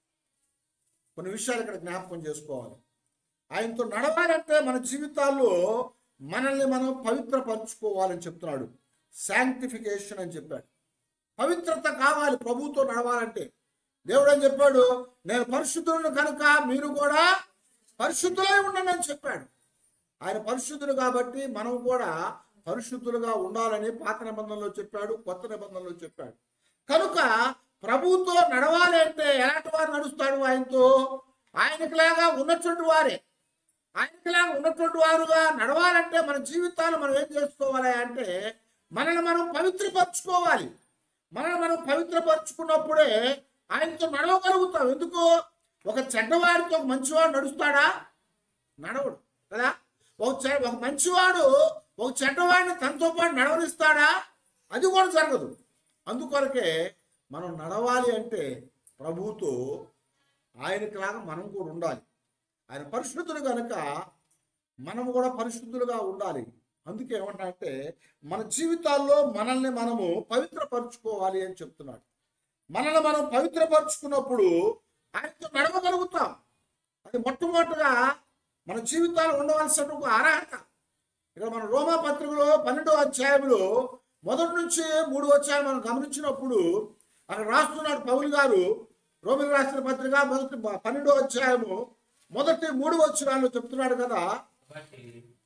కొన్ని విషయాలు ఇక్కడ జ్ఞాపకం చేసుకోవాలి ఆయనతో నడవాలంటే మన జీవితాల్లో మనల్ని మనం పవిత్రపరచుకోవాలని చెప్తున్నాడు శాంక్టిఫికేషన్ అని చెప్పాడు పవిత్రత కావాలి ప్రభువుతో నడవాలంటే దేవుడు అని చెప్పాడు నేను పరిశుద్ధులను కనుక మీరు కూడా పరిశుద్ధులై ఉండండి అని చెప్పాడు ఆయన పరిశుద్ధులు కాబట్టి మనం కూడా పరిశుద్ధులుగా ఉండాలని పాత నిబంధనలో చెప్పాడు కొత్త నిబంధనలో చెప్పాడు కనుక ప్రభువుతో నడవాలి అంటే ఎలాంటి వారు నడుస్తాడు ఆయనతో ఆయనకులాగా ఉన్నటువంటి వారే ఆయనకులాగా ఉన్నటువంటి వారుగా నడవాలంటే మన జీవితాలు మనం ఏం చేసుకోవాలి అంటే మనల్ని మనం పవిత్రపరచుకోవాలి మనల్ని మనం పవిత్రపరచుకున్నప్పుడే ఆయనతో నడవగలుగుతాం ఎందుకు ఒక చెడ్డవాడితో ఒక మంచివాడు నడుస్తాడా నడవడు కదా ఒక చె- ఒక మంచివాడు ఒక చెడ్డవాడిని తనతో పాటు నడవనిస్తాడా అది కూడా జరగదు అందుకొరకే మనం నడవాలి అంటే ప్రభువుతో ఆయనకిలాగా మనం కూడా ఉండాలి ఆయన పరిశుద్ధులు కనుక మనం కూడా పరిశుద్ధులుగా ఉండాలి అందుకే ఏమంటే మన జీవితాల్లో మనల్ని మనము పవిత్రపరచుకోవాలి అని చెప్తున్నాడు మనల్ని మనం పవిత్రపరచుకున్నప్పుడు ఆయనతో నడవగలుగుతాం అది మొట్టమొదటిగా మన జీవితాలు ఉండవలసిన ఒక అర్హత ఇక్కడ మన రోమా పత్రికలో పన్నెండో అధ్యాయంలో మొదటి నుంచి మూడు వచ్చాయని మనం గమనించినప్పుడు అక్కడ రాస్తున్నాడు పౌలు గారు రోమిల్ రాసిన పత్రిక మొదటి పన్నెండో అధ్యాయము మొదటి మూడు వచ్చినాలు చెప్తున్నాడు కదా కాబట్టి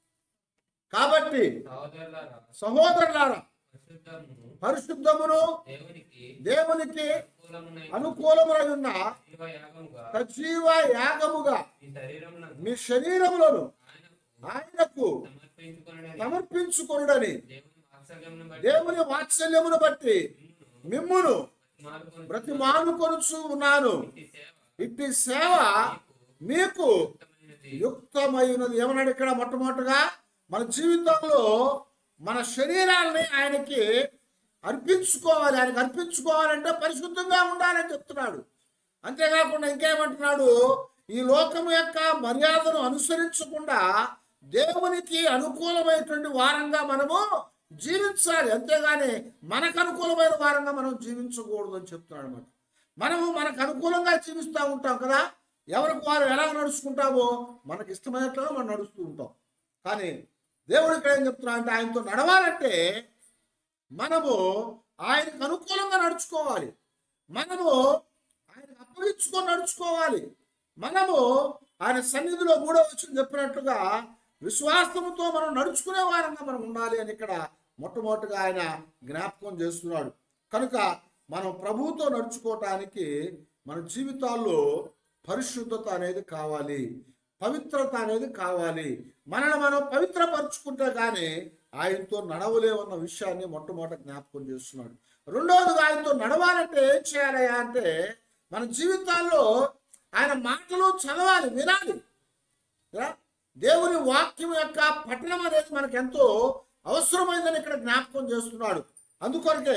కాబట్టి సహోదరులారా సహోదరులారా పరిశుద్ధము పరిశుద్ధమును దేవునికి దేవునికి అనుకూలమునై అనుకూలమై ఉన్న జీవ యాగముగా సజీవ యాగముగా ఈ శరీరమును మీ శరీరములను ఆయనకు ఆయనకు సమర్పించుకొనడని సమర్పించుకొనుడని దేవుని వాత్సల్యమును బట్టి దేవుని వాత్సల్యమును బట్టి మిమ్మును బ్రతిమాలుకొని బ్రతిమాలుకొనుచు ఉన్నాను ఈ సేవ ఇట్టి సేవ మీకు ఉత్తమమైనది. యుక్తమైనది ఏమన్నాడు ఇక్కడ మొట్టమొదటిగా మన జీవితంలో మన శరీరాల్ని ఆయనకి అర్పించుకోవాలి ఆయనకి అర్పించుకోవాలంటే పరిశుద్ధంగా ఉండాలని చెప్తున్నాడు అంతేకాకుండా ఇంకేమంటున్నాడు ఈ లోకం యొక్క మర్యాదను అనుసరించకుండా దేవునికి అనుకూలమైనటువంటి వారంగా మనము జీవించాలి అంతేగాని మనకు అనుకూలమైన వారంగా మనం జీవించకూడదు అని చెప్తున్నాడు అనమాట మనము మనకు అనుకూలంగా జీవిస్తూ ఉంటాం కదా ఎవరికి వారు ఎలా నడుచుకుంటామో మనకి ఇష్టమైనట్లుగా మనం నడుస్తూ ఉంటాం కానీ దేవుడు ఇక్కడ ఏం చెప్తున్నా అంటే ఆయనతో నడవాలంటే మనము ఆయనకు అనుకూలంగా నడుచుకోవాలి మనము ఆయనకు అప్పగించుకొని నడుచుకోవాలి మనము ఆయన సన్నిధిలో మూడో వచ్చిన చెప్పినట్లుగా విశ్వాసముతో మనం నడుచుకునే వారంగా మనం ఉండాలి అని ఇక్కడ మొట్టమొదటిగా ఆయన జ్ఞాపకం చేస్తున్నాడు కనుక మనం ప్రభువుతో నడుచుకోవటానికి మన జీవితాల్లో పరిశుద్ధత అనేది కావాలి పవిత్రత అనేది కావాలి మనల్ని మనం పవిత్రపరుచుకుంటే కానీ ఆయనతో నడవలేమన్న విషయాన్ని మొట్టమొదట జ్ఞాపకం చేస్తున్నాడు రెండవదిగా ఆయనతో నడవాలంటే ఏం చేయాలయ్యా అంటే మన జీవితాల్లో ఆయన మాటలు చదవాలి వినాలి కదా? దేవుని వాక్యం యొక్క పఠనం అనేది మనకు ఎంతో అవసరమైందని ఇక్కడ జ్ఞాపకం చేస్తున్నాడు అందుకొరకే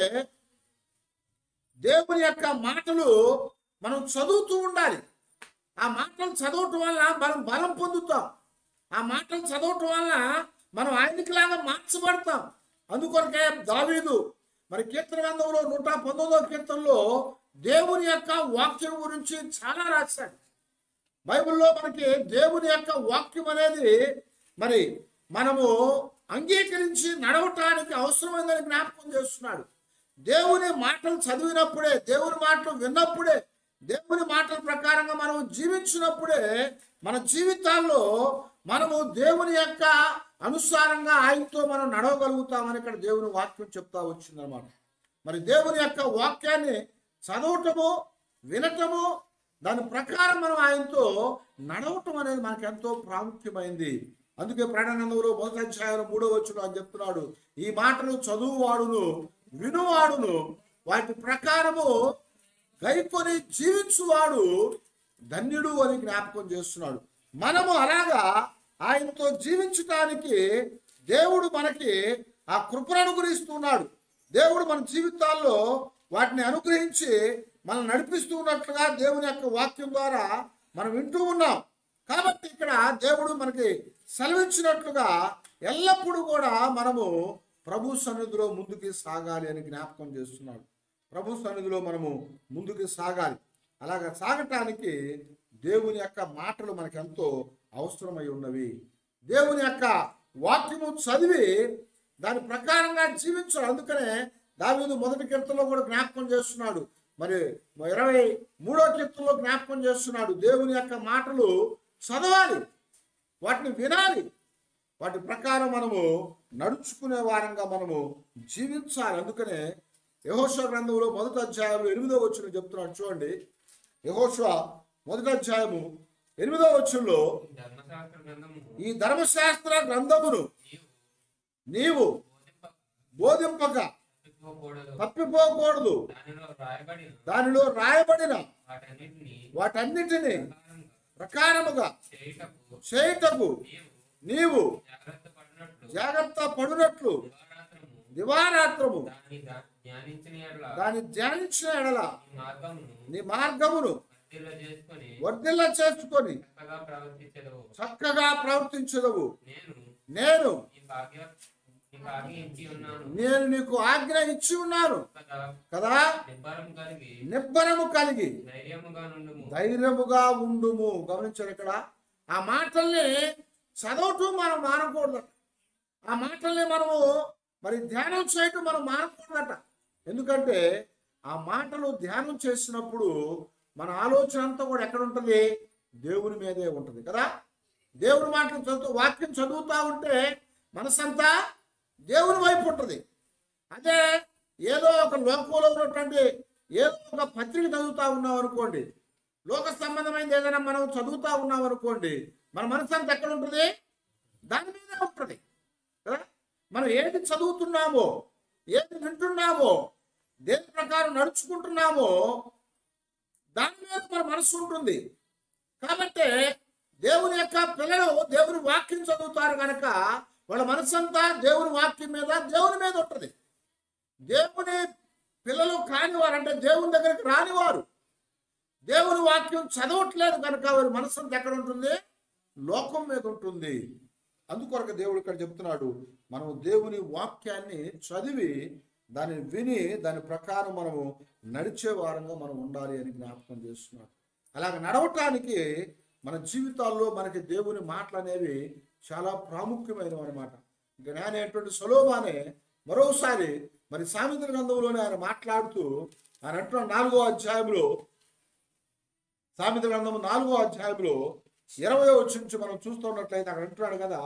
దేవుని యొక్క మాటలు మనం చదువుతూ ఉండాలి ఆ మాటలు చదవటం వల్ల మనం బలం పొందుతాం ఆ మాటలు చదవటం వల్ల మనం ఆయనకి లాగా మార్చబడతాం అందుకొరకే దావీదు మరి కీర్తన గ్రంథంలో నూట పంతొమ్మిదవ కీర్తనలో దేవుని యొక్క వాక్యం గురించి చాలా రాశాడు బైబిల్లో మనకి దేవుని యొక్క వాక్యం అనేది మరి మనము అంగీకరించి నడవటానికి అవసరమైందని జ్ఞాపకం చేస్తున్నాడు దేవుని మాటలు చదివినప్పుడే దేవుని మాటలు విన్నప్పుడే దేవుని మాటల ప్రకారంగా మనం జీవించినప్పుడే మన జీవితాల్లో మనము దేవుని యొక్క అనుసారంగా ఆయనతో మనం నడవగలుగుతామని ఇక్కడ దేవుని వాక్యం చెప్తా వచ్చిందనమాట మరి దేవుని యొక్క వాక్యాన్ని చదవటము వినటము దాని ప్రకారం మనం ఆయనతో నడవటం అనేది మనకు ఎంతో ప్రాముఖ్యమైంది అందుకే ప్రాణానందంలో మొదటి అధ్యాయంలో మూడో వచ్చును అని చెప్తున్నాడు ఈ మాటలు చదువువాడును వినువాడును వాటి ప్రకారము గైకొని జీవించువాడు ధన్యుడు అని జ్ఞాపకం చేస్తున్నాడు మనము అలాగా ఆయనతో జీవించటానికి దేవుడు మనకి ఆ కృపను అనుగ్రహిస్తున్నాడు దేవుడు మన జీవితాల్లో వాటిని అనుగ్రహించి మనం నడిపిస్తూ ఉన్నట్లుగా దేవుని యొక్క వాక్యం ద్వారా మనం వింటూ ఉన్నాం కాబట్టి ఇక్కడ దేవుడు మనకి సెలవిచ్చినట్లుగా ఎల్లప్పుడూ కూడా మనము ప్రభు సన్నిధిలో ముందుకి సాగాలి అని జ్ఞాపకం చేస్తున్నాడు ప్రభు సన్నిధిలో మనము ముందుకు సాగాలి అలాగ సాగటానికి దేవుని యొక్క మాటలు మనకు ఎంతో అవసరమై ఉన్నవి దేవుని యొక్క వాక్యము చదివి దాని ప్రకారంగా జీవించాలి అందుకనే దావీదు మొదటి కీర్తనలో కూడా జ్ఞాపకం చేస్తున్నాడు మరి ఇరవై మూడో కీర్తనలో జ్ఞాపకం చేస్తున్నాడు దేవుని యొక్క మాటలు చదవాలి వాటిని వినాలి వాటి ప్రకారం మనము నడుచుకునే వారంగా మనము జీవించాలి అందుకనే యహోశ గ్రంథంలో మొదటి అధ్యాయంలో ఎనిమిదో వచ్చిన చెప్తున్నాడు చూడండి యహోశ మొదటి అధ్యాయము ఎనిమిదో వచ్చుల్లో ధర్మశాస్త్ర గ్రంథము ఈ ధర్మశాస్త్ర గ్రంథమును నీవు నీవు బోధింప బోధింపక తప్పిపోకూడదు తప్పిపోకూడదు దానిలో రాయబడిన దానిలో రాయబడిన వాటన్నిటిని వాటన్నిటిని ప్రకారంగా ప్రకారముగా చేయుటకు చేయుటకు నీవు నీవు జాగ్రత్త పడినట్లు జాగ్రత్త పడినట్లు దివారాత్రము దివారాత్రము దాన్ని ధ్యా- ధ్యానించిన ఎడల దాన్ని ధ్యానించిన ఎడల ఈ మార్గమును నీ మార్గమును వర్ధిల్ల చేసుకొని వర్ధిల్ల చేసుకొని చక్కగా ప్రవర్తించదు చక్కగా ప్రవర్తించదవు నేను నేను నీకు ఆజ్ఞ నీకు ఆజ్ఞ ఇచ్చి ఉన్నాను నేను నీకు ఆజ్ఞ ఇచ్చి ఉన్నాను కదా కదా నిబ్బరం కలిగి నిబ్బరము కలిగి ధైర్యముగా నుండుము ధైర్యముగా ఉండుము గమనించారు ఇక్కడ ఆ మాటల్ని చదవటం మనం మానకూడదట ఆ మాటల్ని మనము మరి ధ్యానం చేయటం మనం మానకూడదట ఎందుకంటే ఆ మాటలు ధ్యానం చేసినప్పుడు మన ఆలోచన అంతా కూడా ఎక్కడ ఉంటుంది దేవుని మీదే ఉంటుంది కదా దేవుని మాటలు చదువుతూ వాక్యం చదువుతా ఉంటే మనసంతా దేవుని వైపు ఉంటుంది అదే ఏదో ఒక లోకంలో ఉన్నటువంటి ఏదో ఒక పత్రిక చదువుతా ఉన్నాం అనుకోండి లోక సంబంధమైనది ఏదైనా మనం చదువుతా ఉన్నాం అనుకోండి మన మనసు అంతా ఎక్కడ ఉంటుంది దాని మీదే ఉంటుంది కదా మనం ఏది చదువుతున్నామో ఏది వింటున్నామో దేని ప్రకారం నడుచుకుంటున్నామో దాని మీద మన మనసు ఉంటుంది కాబట్టి దేవుని యొక్క పిల్లలు దేవుని వాక్యం చదువుతారు కనుక వాళ్ళ మనసంతా దేవుని వాక్యం మీద దేవుని మీద ఉంటుంది దేవుని పిల్లలు కానివారు అంటే దేవుని దగ్గరికి రానివారు దేవుని వాక్యం చదవట్లేదు కనుక వారి మనసంతా ఎక్కడ ఉంటుంది లోకం మీద ఉంటుంది అందుకొరకు దేవుడు ఇక్కడ చెప్తున్నాడు మనం దేవుని వాక్యాన్ని చదివి దాన్ని విని దాని ప్రకారం మనము నడిచే వారంగా మనం ఉండాలి అని జ్ఞాపకం చేస్తున్నాడు అలాగ నడవటానికి మన జీవితాల్లో మనకి దేవుని మాటలు అనేవి చాలా ప్రాముఖ్యమైనవి అనమాట జ్ఞానేటువంటి సులోభానే మరోసారి మరి సామెతల గ్రంథంలోనే ఆయన మాట్లాడుతూ ఆయన అంటున్న నాలుగో అధ్యాయంలో సామెత గ్రంథము నాలుగో అధ్యాయంలో ఇరవై వచ్చి నుంచి మనం చూస్తున్నట్లయితే అక్కడ అంటున్నాడు కదా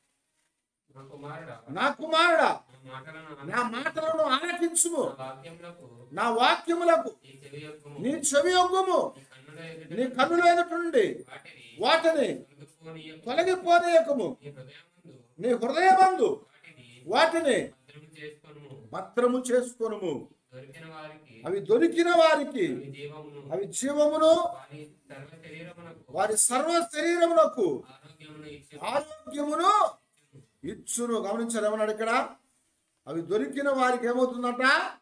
నా కుమారుడా నా కుమారుడా నా మాటలను నా మాటలను ఆలకించుము నా వాక్యములకు నా వాక్యములకు నీ చెవి యొక్కము నీ చెవి యొగ్గుము నీ కన్నుల ఎదుట నీ కన్నుల ఎదుటుండి వాటిని వాటిని తొలగిపోనీయకు. తొలగిపోనీయకము నీ హృదయమందు నీ హృదయమందు వాటిని వాటిని భద్రము చేసుకొనుము భద్రము చేసుకొనుము దొరికిన వారికి అవి దొరికిన వారికి అవి జీవమును అవి జీవమును వారి సర్వ శరీరమునకు వారి సర్వ శరీరములకు ఆరోగ్యమును ఇచ్చి ఆరోగ్యమును ఇచ్చును గమనించారు ఏమన్నాడు ఇక్కడ అవి దొరికిన వారికి ఏమవుతుందట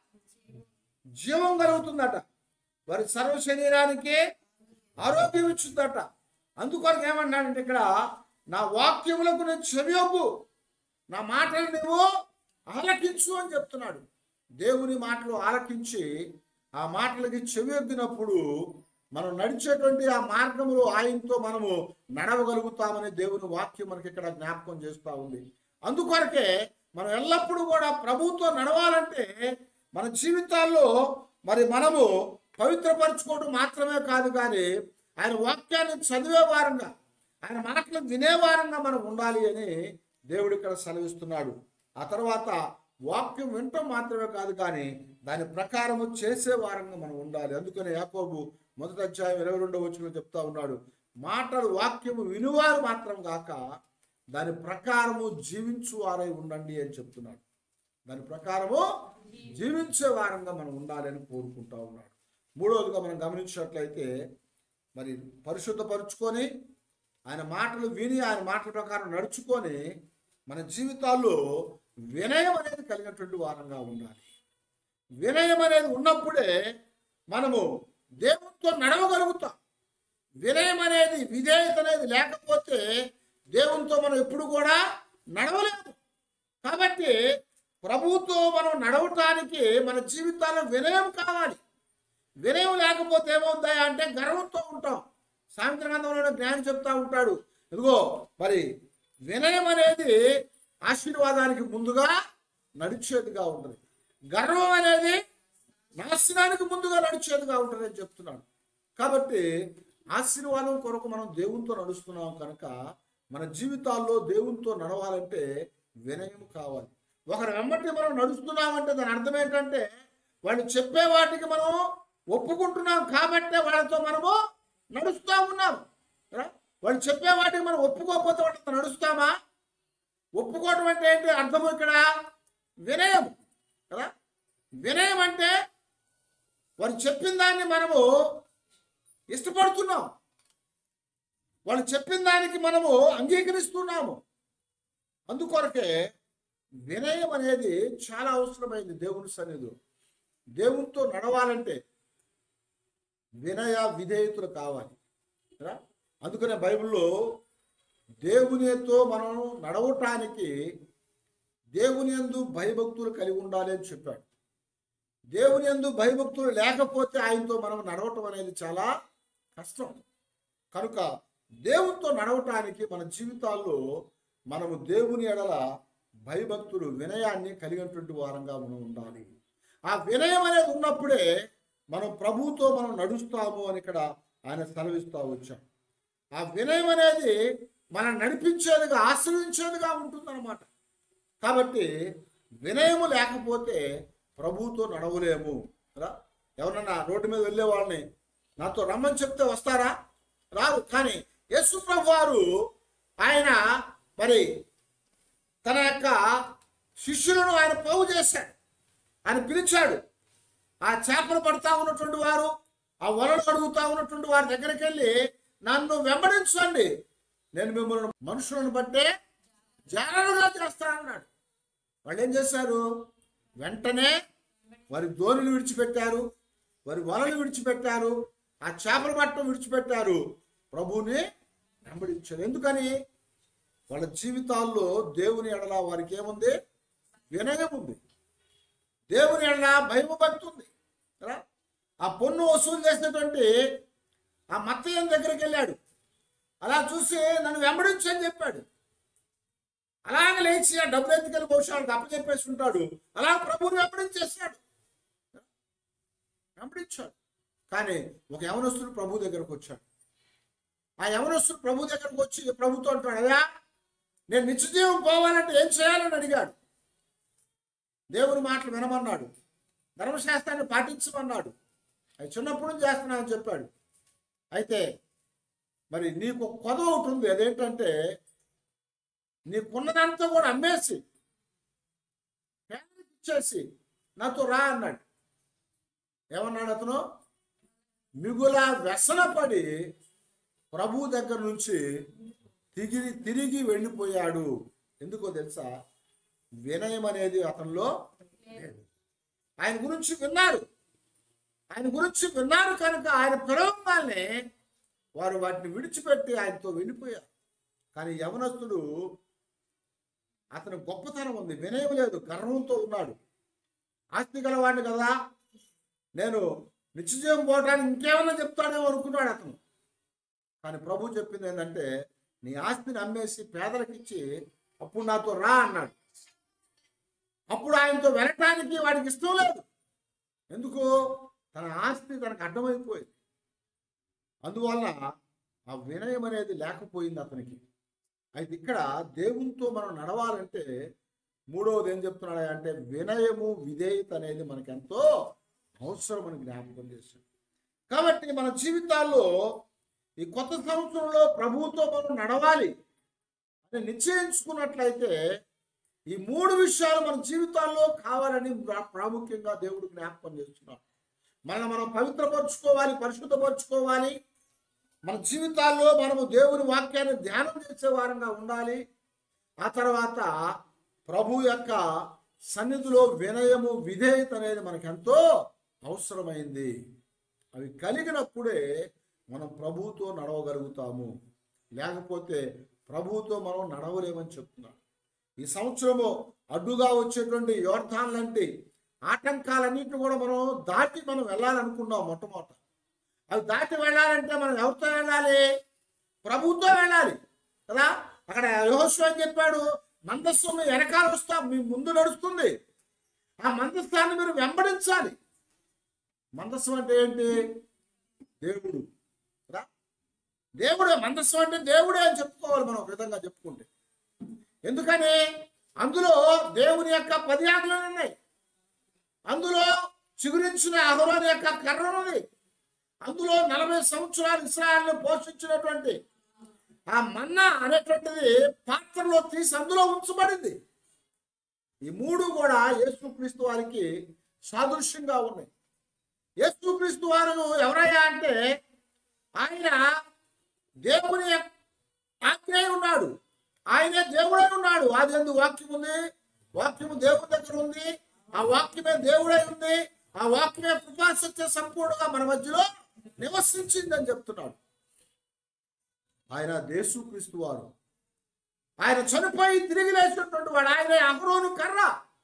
జీవం కలుగుతుందట వారి సర్వ శరీరానికి ఆరోగ్యం ఇచ్చుందట అందుకొరకు ఏమన్నాడంటే ఇక్కడ నా వాక్యములకు నేను చెవియొగ్గు నా మాటలు నువ్వు ఆలకించు అని చెప్తున్నాడు దేవుని మాటలు ఆలకించి ఆ మాటలకి చెవియొగ్గినప్పుడు మనం నడిచేటువంటి ఆ మార్గంలో ఆయనతో మనము నడవగలుగుతామని దేవుని వాక్యం మనకి ఇక్కడ జ్ఞాపకం చేస్తూ ఉంది అందుకొరకే మనం ఎల్లప్పుడూ కూడా ప్రభువుతో నడవాలంటే మన జీవితాల్లో మరి మనము పవిత్రపరచుకోవడం మాత్రమే కాదు కానీ ఆయన వాక్యాన్ని చదివే వారంగా ఆయన మాటలు వినేవారంగా మనం ఉండాలి అని దేవుడు ఇక్కడ సెలవిస్తున్నాడు ఆ తర్వాత వాక్యం వినటం మాత్రమే కాదు కానీ దాని ప్రకారము చేసే వారంగా మనం ఉండాలి అందుకని యాకోబు మొదటి అధ్యాయం ఇరవై రెండవ వచ్చిన చెప్తా ఉన్నాడు మాటలు వాక్యము వినువారు మాత్రం కాక దాని ప్రకారము జీవించు వారై ఉండండి అని చెప్తున్నాడు దాని ప్రకారము జీవించే వారంగా మనం ఉండాలని కోరుకుంటా ఉన్నాడు మూడవదిగా మనం గమనించినట్లయితే మరి పరిశుద్ధపరుచుకొని ఆయన మాటలు విని ఆయన మాటల ప్రకారం నడుచుకొని మన జీవితాల్లో వినయం అనేది కలిగినటువంటి వారంగా ఉండాలి వినయం అనేది ఉన్నప్పుడే మనము దేవునితో నడవగలుగుతాం వినయం అనేది విధేయత అనేది లేకపోతే దేవునితో మనం ఎప్పుడు కూడా నడవలేము కాబట్టి ప్రభువుతో మనం నడవటానికి మన జీవితాల్లో వినయం కావాలి వినయం లేకపోతే ఏమవుతాయి అంటే గర్వంతో ఉంటాం సాయంత్రం గ్రంథంలో జ్ఞాని చెప్తా ఉంటాడు ఇదిగో మరి వినయం అనేది ఆశీర్వాదానికి ముందుగా నడిచేదిగా ఉంటుంది గర్వం అనేది నాశనానికి ముందుగా నడిచేదిగా ఉంటుంది అని చెప్తున్నాడు కాబట్టి ఆశీర్వాదం కొరకు మనం దేవునితో నడుస్తున్నాం కనుక మన జీవితాల్లో దేవునితో నడవాలంటే వినయం కావాలి ఒకరి వెంబటి మనం నడుస్తున్నామంటే దాని అర్థం ఏంటంటే వాళ్ళు చెప్పే వాటికి మనం ఒప్పుకుంటున్నాం కాబట్టే వాళ్ళతో మనము నడుస్తూ ఉన్నాం కదా? వాళ్ళు చెప్పే వాటికి మనం ఒప్పుకోకపోతే వాళ్ళతో నడుస్తామా ఒప్పుకోవటం అంటే ఏంటి అర్థం ఇక్కడ వినయం కదా వినయం అంటే వారు చెప్పిన దాన్ని మనము ఇష్టపడుతున్నాం వాళ్ళు చెప్పిన దానికి మనము అంగీకరిస్తున్నాము అందుకొరకే వినయం అనేది చాలా అవసరమైంది దేవుని సన్నిధిలో దేవునితో నడవాలంటే వినయ విధేయతలు కావాలి కదా? అందుకనే బైబిల్లో దేవునితో మనం నడవటానికి దేవుని యందు భయభక్తులు కలిగి ఉండాలి అని చెప్పాడు దేవుని యందు భయభక్తులు లేకపోతే ఆయనతో మనం నడవటం అనేది చాలా కష్టం కనుక దేవునితో నడవటానికి మన జీవితాల్లో మనము దేవుని ఎడల భయభక్తులు వినయాన్ని కలిగినటువంటి వారంగా మనం ఉండాలి ఆ వినయం అనేది ఉన్నప్పుడే మనం ప్రభువుతో మనం నడుస్తాము అని ఇక్కడ ఆయన సెలవిస్తూ వచ్చాం ఆ వినయం అనేది మనం నడిపించేదిగా ఆశ్రయించేదిగా ఉంటుందన్నమాట కాబట్టి వినయము లేకపోతే ప్రభువుతో నడవలేము రా ఎవరన్నా రోడ్డు మీద వెళ్ళే వాళ్ళని నాతో రమ్మని చెప్తే వస్తారా రారు కానీ యేసు ప్రభు వారు ఆయన మరి తన యొక్క శిష్యులను ఆయన పోగు చేశాడు ఆయన పిలిచాడు ఆ చేపలు పడతా ఉన్నటువంటి వారు ఆ వలలు అడుగుతా ఉన్నటువంటి వారి దగ్గరికి వెళ్ళి నన్ను వెంబడించండి నేను మిమ్మల్ని మనుషులను బట్టే జాగ్రత్తగా చేస్తానన్నాడు వాళ్ళు ఏం చేశారు వెంటనే వారి ధోనిలు విడిచిపెట్టారు వారి వలలు విడిచిపెట్టారు ఆ చేపల పట్టం విడిచిపెట్టారు ప్రభువుని వెంబడించారు ఎందుకని వాళ్ళ జీవితాల్లో దేవుని ఎడల వారికి ఏముంది వినయం ఉంది దేవుని ఎడల భయము భక్తి ఉంది కదా? ఆ పన్ను వసూలు చేసినటువంటి ఆ మత్తయ్య దగ్గరికి వెళ్ళాడు అలా చూసి నన్ను వెంబడించు అని చెప్పాడు అలాగే లేచి ఆ డబ్బులు ఎత్తుకెళ్ళి బహుశా వాళ్ళకి అప్పచెప్పేసి ఉంటాడు అలా ప్రభువుని వెంబడించేసాడు వెంబడించాడు కానీ ఒక యవనస్తుడు ప్రభు దగ్గరకు వచ్చాడు ఆ యవనస్తుడు ప్రభు దగ్గరకు వచ్చి ప్రభుతో అంటాడు అయ్యా నేను నిత్యజీవం పోవాలంటే ఏం చేయాలని అడిగాడు దేవుని మాటలు వినమన్నాడు ధర్మశాస్త్రాన్ని పాటించమన్నాడు అది చిన్నప్పుడు నుంచి చేస్తున్నానని చెప్పాడు అయితే మరి నీకు ఒక కొదవ ఒకటి ఉంది అదేంటంటే నీకున్నదంతా కూడా అమ్మేసి పేదలకు ఇచ్చేసి నాతో రా అన్నాడు ఏమన్నాడు అతను మిగుల వ్యసనపడి ప్రభు దగ్గర నుంచి తిరిగి తిరిగి వెళ్ళిపోయాడు ఎందుకో తెలుసా వినయం అనేది అతనిలో లేదు ఆయన గురించి విన్నారు ఆయన గురించి విన్నారు కనుక ఆయన పిలవగానే వారు వాటిని విడిచిపెట్టి ఆయనతో వెళ్ళిపోయారు కానీ యవనస్తుడు అతని గొప్పతనం ఉంది వినయం లేదు గర్వంతో ఉన్నాడు ఆస్తి గలవాడిని కదా నేను నిత్యజీవం పోవటానికి ఇంకేమన్నా చెప్తాడేమో అనుకున్నాడు అతను కానీ ప్రభు చెప్పింది ఏంటంటే నీ ఆస్తిని అమ్మేసి పేదలకు ఇచ్చి అప్పుడు నాతో రా అన్నాడు అప్పుడు ఆయనతో వెళ్ళటానికి వాడికి ఇష్టం లేదు ఎందుకు తన ఆస్తి తనకు అడ్డమైపోయింది అందువల్ల ఆ వినయం అనేది లేకపోయింది అతనికి అయితే ఇక్కడ దేవునితో మనం నడవాలంటే మూడవది ఏం చెప్తున్నాడు అంటే వినయము విధేయత అనేది మనకి ఎంతో అవసరం అని జ్ఞాపకం చేశాడు కాబట్టి మన జీవితాల్లో ఈ కొత్త సంవత్సరంలో ప్రభువుతో మనం నడవాలి అని నిశ్చయించుకున్నట్లయితే ఈ మూడు విషయాలు మన జీవితాల్లో కావాలని ప్రా- ప్రాముఖ్యంగా దేవుడు జ్ఞాపకం చేస్తున్నాడు మనల్ని మనం పవిత్రపరచుకోవాలి పరిశుద్ధపరచుకోవాలి మన జీవితాల్లో మనము దేవుని వాక్యాన్ని ధ్యానం చేసే వారంగా ఉండాలి ఆ తర్వాత ప్రభు యొక్క సన్నిధిలో వినయము విధేయత అనేది మనకు ఎంతో అవసరమైంది అవి కలిగినప్పుడే మనం ప్రభువుతో నడవగలుగుతాము లేకపోతే ప్రభువుతో మనం నడవలేమని చెప్తున్నాడు ఈ సంవత్సరము అడ్డుగా వచ్చేటువంటి యోర్థాన్ లాంటి ఆటంకాలన్నింటిని కూడా మనం దాటి మనం వెళ్ళాలనుకున్నాం మొట్టమొదట అవి దాటి వెళ్ళాలంటే మనం ఎవరితో వెళ్ళాలి ప్రభువుతో వెళ్ళాలి కదా అక్కడ యెహోషువ అని చెప్పాడు మందస్సు వెనకాల వస్తా మీ ముందు నడుస్తుంది ఆ మందస్థాన్ని మీరు వెంబడించాలి మందస్సు అంటే ఏంటి దేవుడు కదా దేవుడే మందస్సు అంటే దేవుడే అని చెప్పుకోవాలి మనం ఒక విధంగా చెప్పుకుంటే ఎందుకని అందులో దేవుని యొక్క పది ఆజ్ఞలు ఉన్నాయి అందులో చిగురించిన అహరోని యొక్క కర్ర ఉన్నది అందులో నలభై సంవత్సరాలు ఇస్రాయల్ని పోషించినటువంటి ఆ మన్నా అనేటువంటిది పాత్రలో తీసి అందులో ఉంచబడింది ఈ మూడు కూడా యేసుక్రీస్తు వారికి సాదృశ్యంగా ఉన్నాయి యేసుక్రీస్తు వారు ఎవరయ్యా అంటే ఆయన దేవుని యొక్క ఆజ్ఞ ఉన్నాడు ఆయనే దేవుడై ఉన్నాడు ఆది ఎందు వాక్యం ఉంది వాక్యము దేవుని దగ్గర ఉంది ఆ వాక్యమే దేవుడై ఉంది ఆ వాక్యమే కృపా సత్య సంపూర్ణంగా మన మధ్యలో నివసించిందని చెప్తున్నాడు ఆయన దేశుక్రీస్తు వారు ఆయన చనిపోయి తిరిగి లేచినటువంటి వాడు ఆయనే అహరోను కర్ర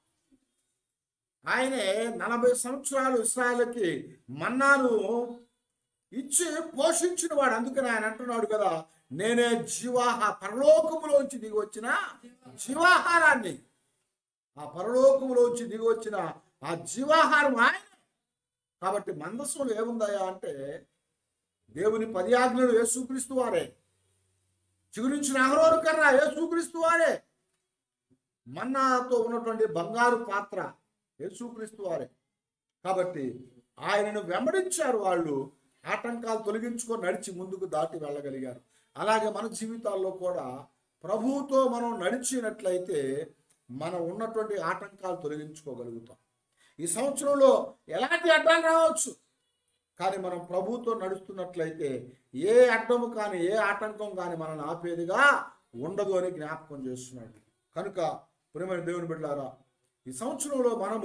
ఆయనే నలభై సంవత్సరాలు ఇస్రాయలకి మన్నాను ఇచ్చి పోషించిన వాడు అందుకని ఆయన అంటున్నాడు కదా నేనే జీవాహ పరలోకములోంచి దిగి వచ్చిన జీవాహారాన్ని ఆ పరలోకములోంచి దిగి వచ్చిన ఆ జీవాహారం ఆయన కాబట్టి మందస్సులు ఏముందయ్యా అంటే దేవుని పది ఆజ్ఞలు యేసుక్రీస్తు వారే చిగురించిన అహరోను కర్ర యేసుక్రీస్తు వారే మన్నాతో ఉన్నటువంటి బంగారు పాత్ర యేసుక్రీస్తు వారే కాబట్టి ఆయనను వెంబడించారు వాళ్ళు ఆటంకాలు తొలగించుకొని నడిచి ముందుకు దాటి వెళ్ళగలిగారు అలాగే మన జీవితాల్లో కూడా ప్రభువుతో మనం నడిచినట్లయితే మనం ఉన్నటువంటి ఆటంకాలు తొలగించుకోగలుగుతాం ఈ సంవత్సరంలో ఎలాంటి అడ్డాలు రావచ్చు కానీ మనం ప్రభువుతో నడుస్తున్నట్లయితే ఏ అడ్డము కానీ ఏ ఆటంకం కానీ మనల్ని ఆపేదిగా ఉండదు అని జ్ఞాపకం చేస్తున్నాడు కనుక ప్రియమైన దేవుని బిడ్డారా ఈ సంవత్సరంలో మనము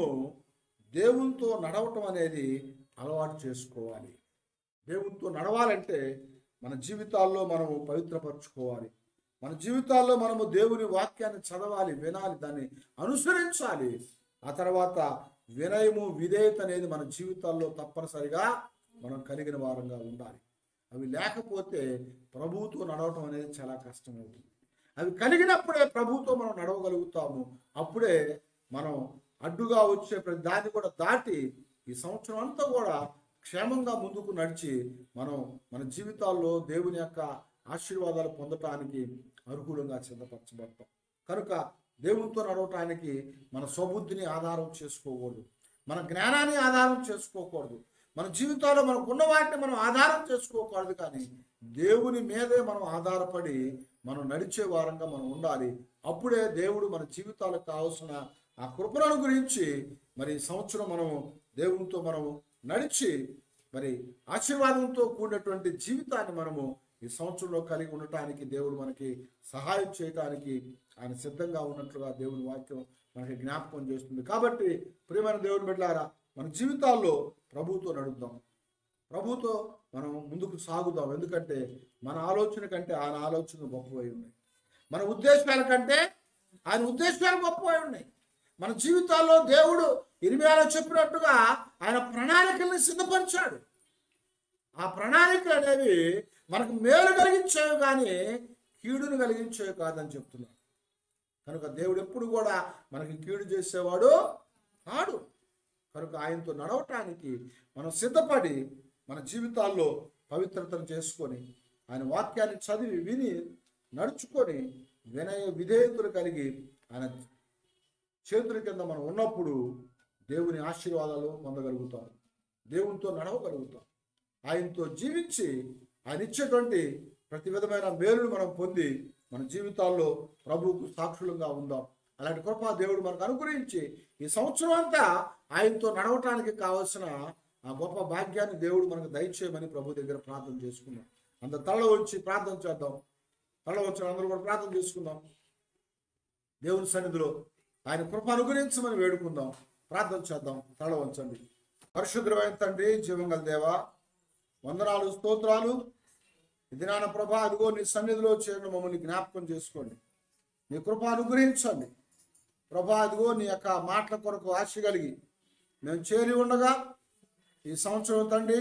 దేవునితో నడవటం అనేది అలవాటు చేసుకోవాలి దేవునితో నడవాలంటే మన జీవితాల్లో మనము పవిత్రపరచుకోవాలి మన జీవితాల్లో మనము దేవుని వాక్యాన్ని చదవాలి వినాలి దాన్ని అనుసరించాలి ఆ తర్వాత వినయము విధేయత అనేది మన జీవితాల్లో తప్పనిసరిగా మనం కలిగిన వారంగా ఉండాలి అవి లేకపోతే ప్రభువుతో నడవటం అనేది చాలా కష్టమవుతుంది అవి కలిగినప్పుడే ప్రభువుతో మనం నడవగలుగుతాము అప్పుడే మనం అడ్డుగా వచ్చే ప్రతి దాన్ని కూడా దాటి ఈ సంవత్సరం అంతా కూడా క్షేమంగా ముందుకు నడిచి మనం మన జీవితాల్లో దేవుని యొక్క ఆశీర్వాదాలు పొందటానికి అనుకూలంగా సిద్ధపరచబడతాం కనుక దేవునితో నడవటానికి మన స్వబుద్ధిని ఆధారం చేసుకోకూడదు మన జ్ఞానాన్ని ఆధారం చేసుకోకూడదు మన జీవితాల్లో మనకు ఉన్న వాటిని మనం ఆధారం చేసుకోకూడదు కానీ దేవుని మీదే మనం ఆధారపడి మనం నడిచే వారంగా మనం ఉండాలి అప్పుడే దేవుడు మన జీవితాలకు కావాల్సిన ఆ కృపణను గురించి మరి ఈ సంవత్సరం మనం దేవునితో మనం నడిచి మరి ఆశీర్వాదంతో కూడినటువంటి జీవితాన్ని మనము ఈ సంవత్సరంలో కలిగి ఉండటానికి దేవుడు మనకి సహాయం చేయటానికి ఆయన సిద్ధంగా ఉన్నట్లుగా దేవుని వాక్యం మనకి జ్ఞాపకం చేస్తుంది కాబట్టి ప్రియమైన దేవుని బిడ్డారా మన జీవితాల్లో ప్రభువుతో నడుద్దాం ప్రభుతో మనం ముందుకు సాగుదాం ఎందుకంటే మన ఆలోచన కంటే ఆయన ఆలోచనలు గొప్పవై ఉన్నాయి మన ఉద్దేశాల కంటే ఆయన ఉద్దేశాలు గొప్పవై ఉన్నాయి మన జీవితాల్లో దేవుడు ఇరిమియాలో చెప్పినట్టుగా ఆయన ప్రణాళికల్ని సిద్ధపరిచాడు ఆ ప్రణాళికలు అనేవి మనకు మేలు కలిగించేవి కానీ కీడును కలిగించేవి కాదని చెప్తున్నాడు కనుక దేవుడు ఎప్పుడు కూడా మనకి కీడు చేసేవాడు కాడు కనుక ఆయనతో నడవటానికి మనం సిద్ధపడి మన జీవితాల్లో పవిత్రతను చేసుకొని ఆయన వాక్యాన్ని చదివి విని నడుచుకొని వినయ విధేయతలు కలిగి ఆయన చేతుల కింద మనం ఉన్నప్పుడు దేవుని ఆశీర్వాదాలు పొందగలుగుతాం దేవునితో నడవగలుగుతాం ఆయనతో జీవించి ఆయన ఇచ్చేటువంటి ప్రతి విధమైన మేలును మనం పొంది మన జీవితాల్లో ప్రభువుకు సాక్షులంగా ఉందాం అలాంటి కృప దేవుడు మనకు అనుగ్రహించి ఈ సంవత్సరం అంతా ఆయనతో నడవటానికి కావలసిన ఆ గొప్ప భాగ్యాన్ని దేవుడు మనకు దయచేయమని ప్రభు దగ్గర ప్రార్థన చేసుకుందాం అంత తల వచ్చి ప్రార్థన చేద్దాం తల వచ్చి అందరూ కూడా ప్రార్థన చేసుకుందాం దేవుని సన్నిధిలో ఆయన కృప అనుగ్రహించమని వేడుకుందాం ప్రార్థన చేద్దాం తల వంచండి పరిశుద్ధమైన తండ్రి జీవంగల దేవా వందనాలు స్తోత్రాలు ఇది నాన్న ప్రభా అదిగో నీ సన్నిధిలో చేరిన మమ్మల్ని జ్ఞాపకం చేసుకోండి నీ కృప అనుగ్రహించండి ప్రభా అదిగో నీ యొక్క మాటల కొరకు ఆశ కలిగి మేము చేరి ఉండగా ఈ సంవత్సరం తండ్రి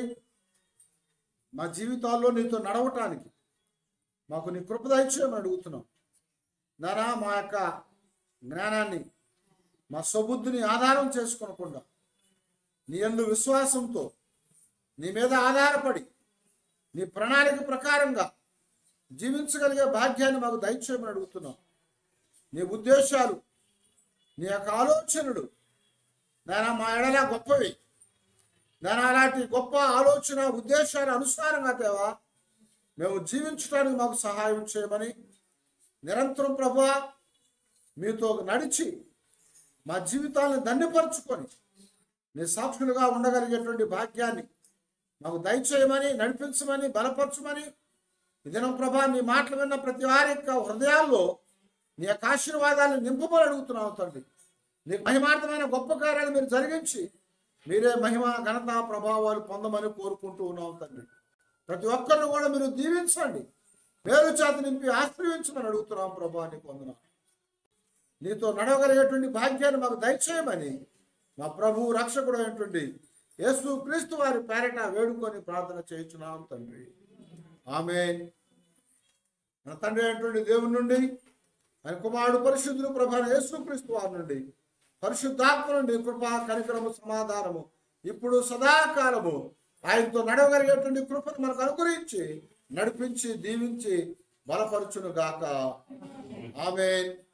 మా జీవితాల్లో నీతో నడవటానికి మాకు నీ కృప దయచేయమని అడుగుతున్నాం నానా మా యొక్క జ్ఞానాన్ని మా స్వబుద్ధిని ఆధారం చేసుకోనకుండా నీ యందు విశ్వాసంతో నీ మీద ఆధారపడి నీ ప్రణాళిక ప్రకారంగా జీవించగలిగే భాగ్యాన్ని మాకు దయచేయమని అడుగుతున్నాం నీ ఉద్దేశాలు నీ యొక్క ఆలోచనలు నేను మా ఎడలా గొప్పవి నేను అలాంటి గొప్ప ఆలోచన ఉద్దేశాల అనుసారంగా దేవా మేము జీవించడానికి మాకు సహాయం చేయమని నిరంతరం ప్రభా మీతో నడిచి మా జీవితాలను ధన్యపరుచుకొని నీ సాక్షులుగా ఉండగలిగేటువంటి భాగ్యాన్ని మాకు దయచేయమని నడిపించమని బలపరచమని ఈ దినం ప్రభా నీ మాటలు విన్న ప్రతి వారి యొక్క హృదయాల్లో నీ యొక్క ఆశీర్వాదాలను నింపమని అడుగుతున్నావు తండ్రి నీకు మహిమార్థమైన గొప్ప కార్యాలు మీరు జరిగించి మీరే మహిమ ఘనత ప్రభావాలు పొందమని కోరుకుంటూ ఉన్నాం తండ్రి ప్రతి ఒక్కరిని కూడా మీరు దీవించండి మేలు చేత నింపి ఆశ్రయించమని అడుగుతున్నాం ప్రభా నీకు వందనాలు నీతో నడవగలిగేటువంటి భాగ్యాన్ని మాకు దయచేయమని మా ప్రభు రక్షకుడు అయినటువంటి యేసు క్రీస్తు వారి పేరట వేడుకొని ప్రార్థన చేయించున్నాం తండ్రి ఆమె మన తండ్రి అయినటువంటి దేవుని నుండి ఆయన కుమారుడు పరిశుద్ధుడు ప్రభా యేసు క్రీస్తు వారి నుండి పరిశుద్ధాత్మ నుండి కృప కనికరము సమాధానము ఇప్పుడు సదాకాలము ఆయనతో నడవగలిగేటువంటి కృపను మనకు అనుగ్రహించి నడిపించి దీవించి బలపరచును గాక ఆమెన్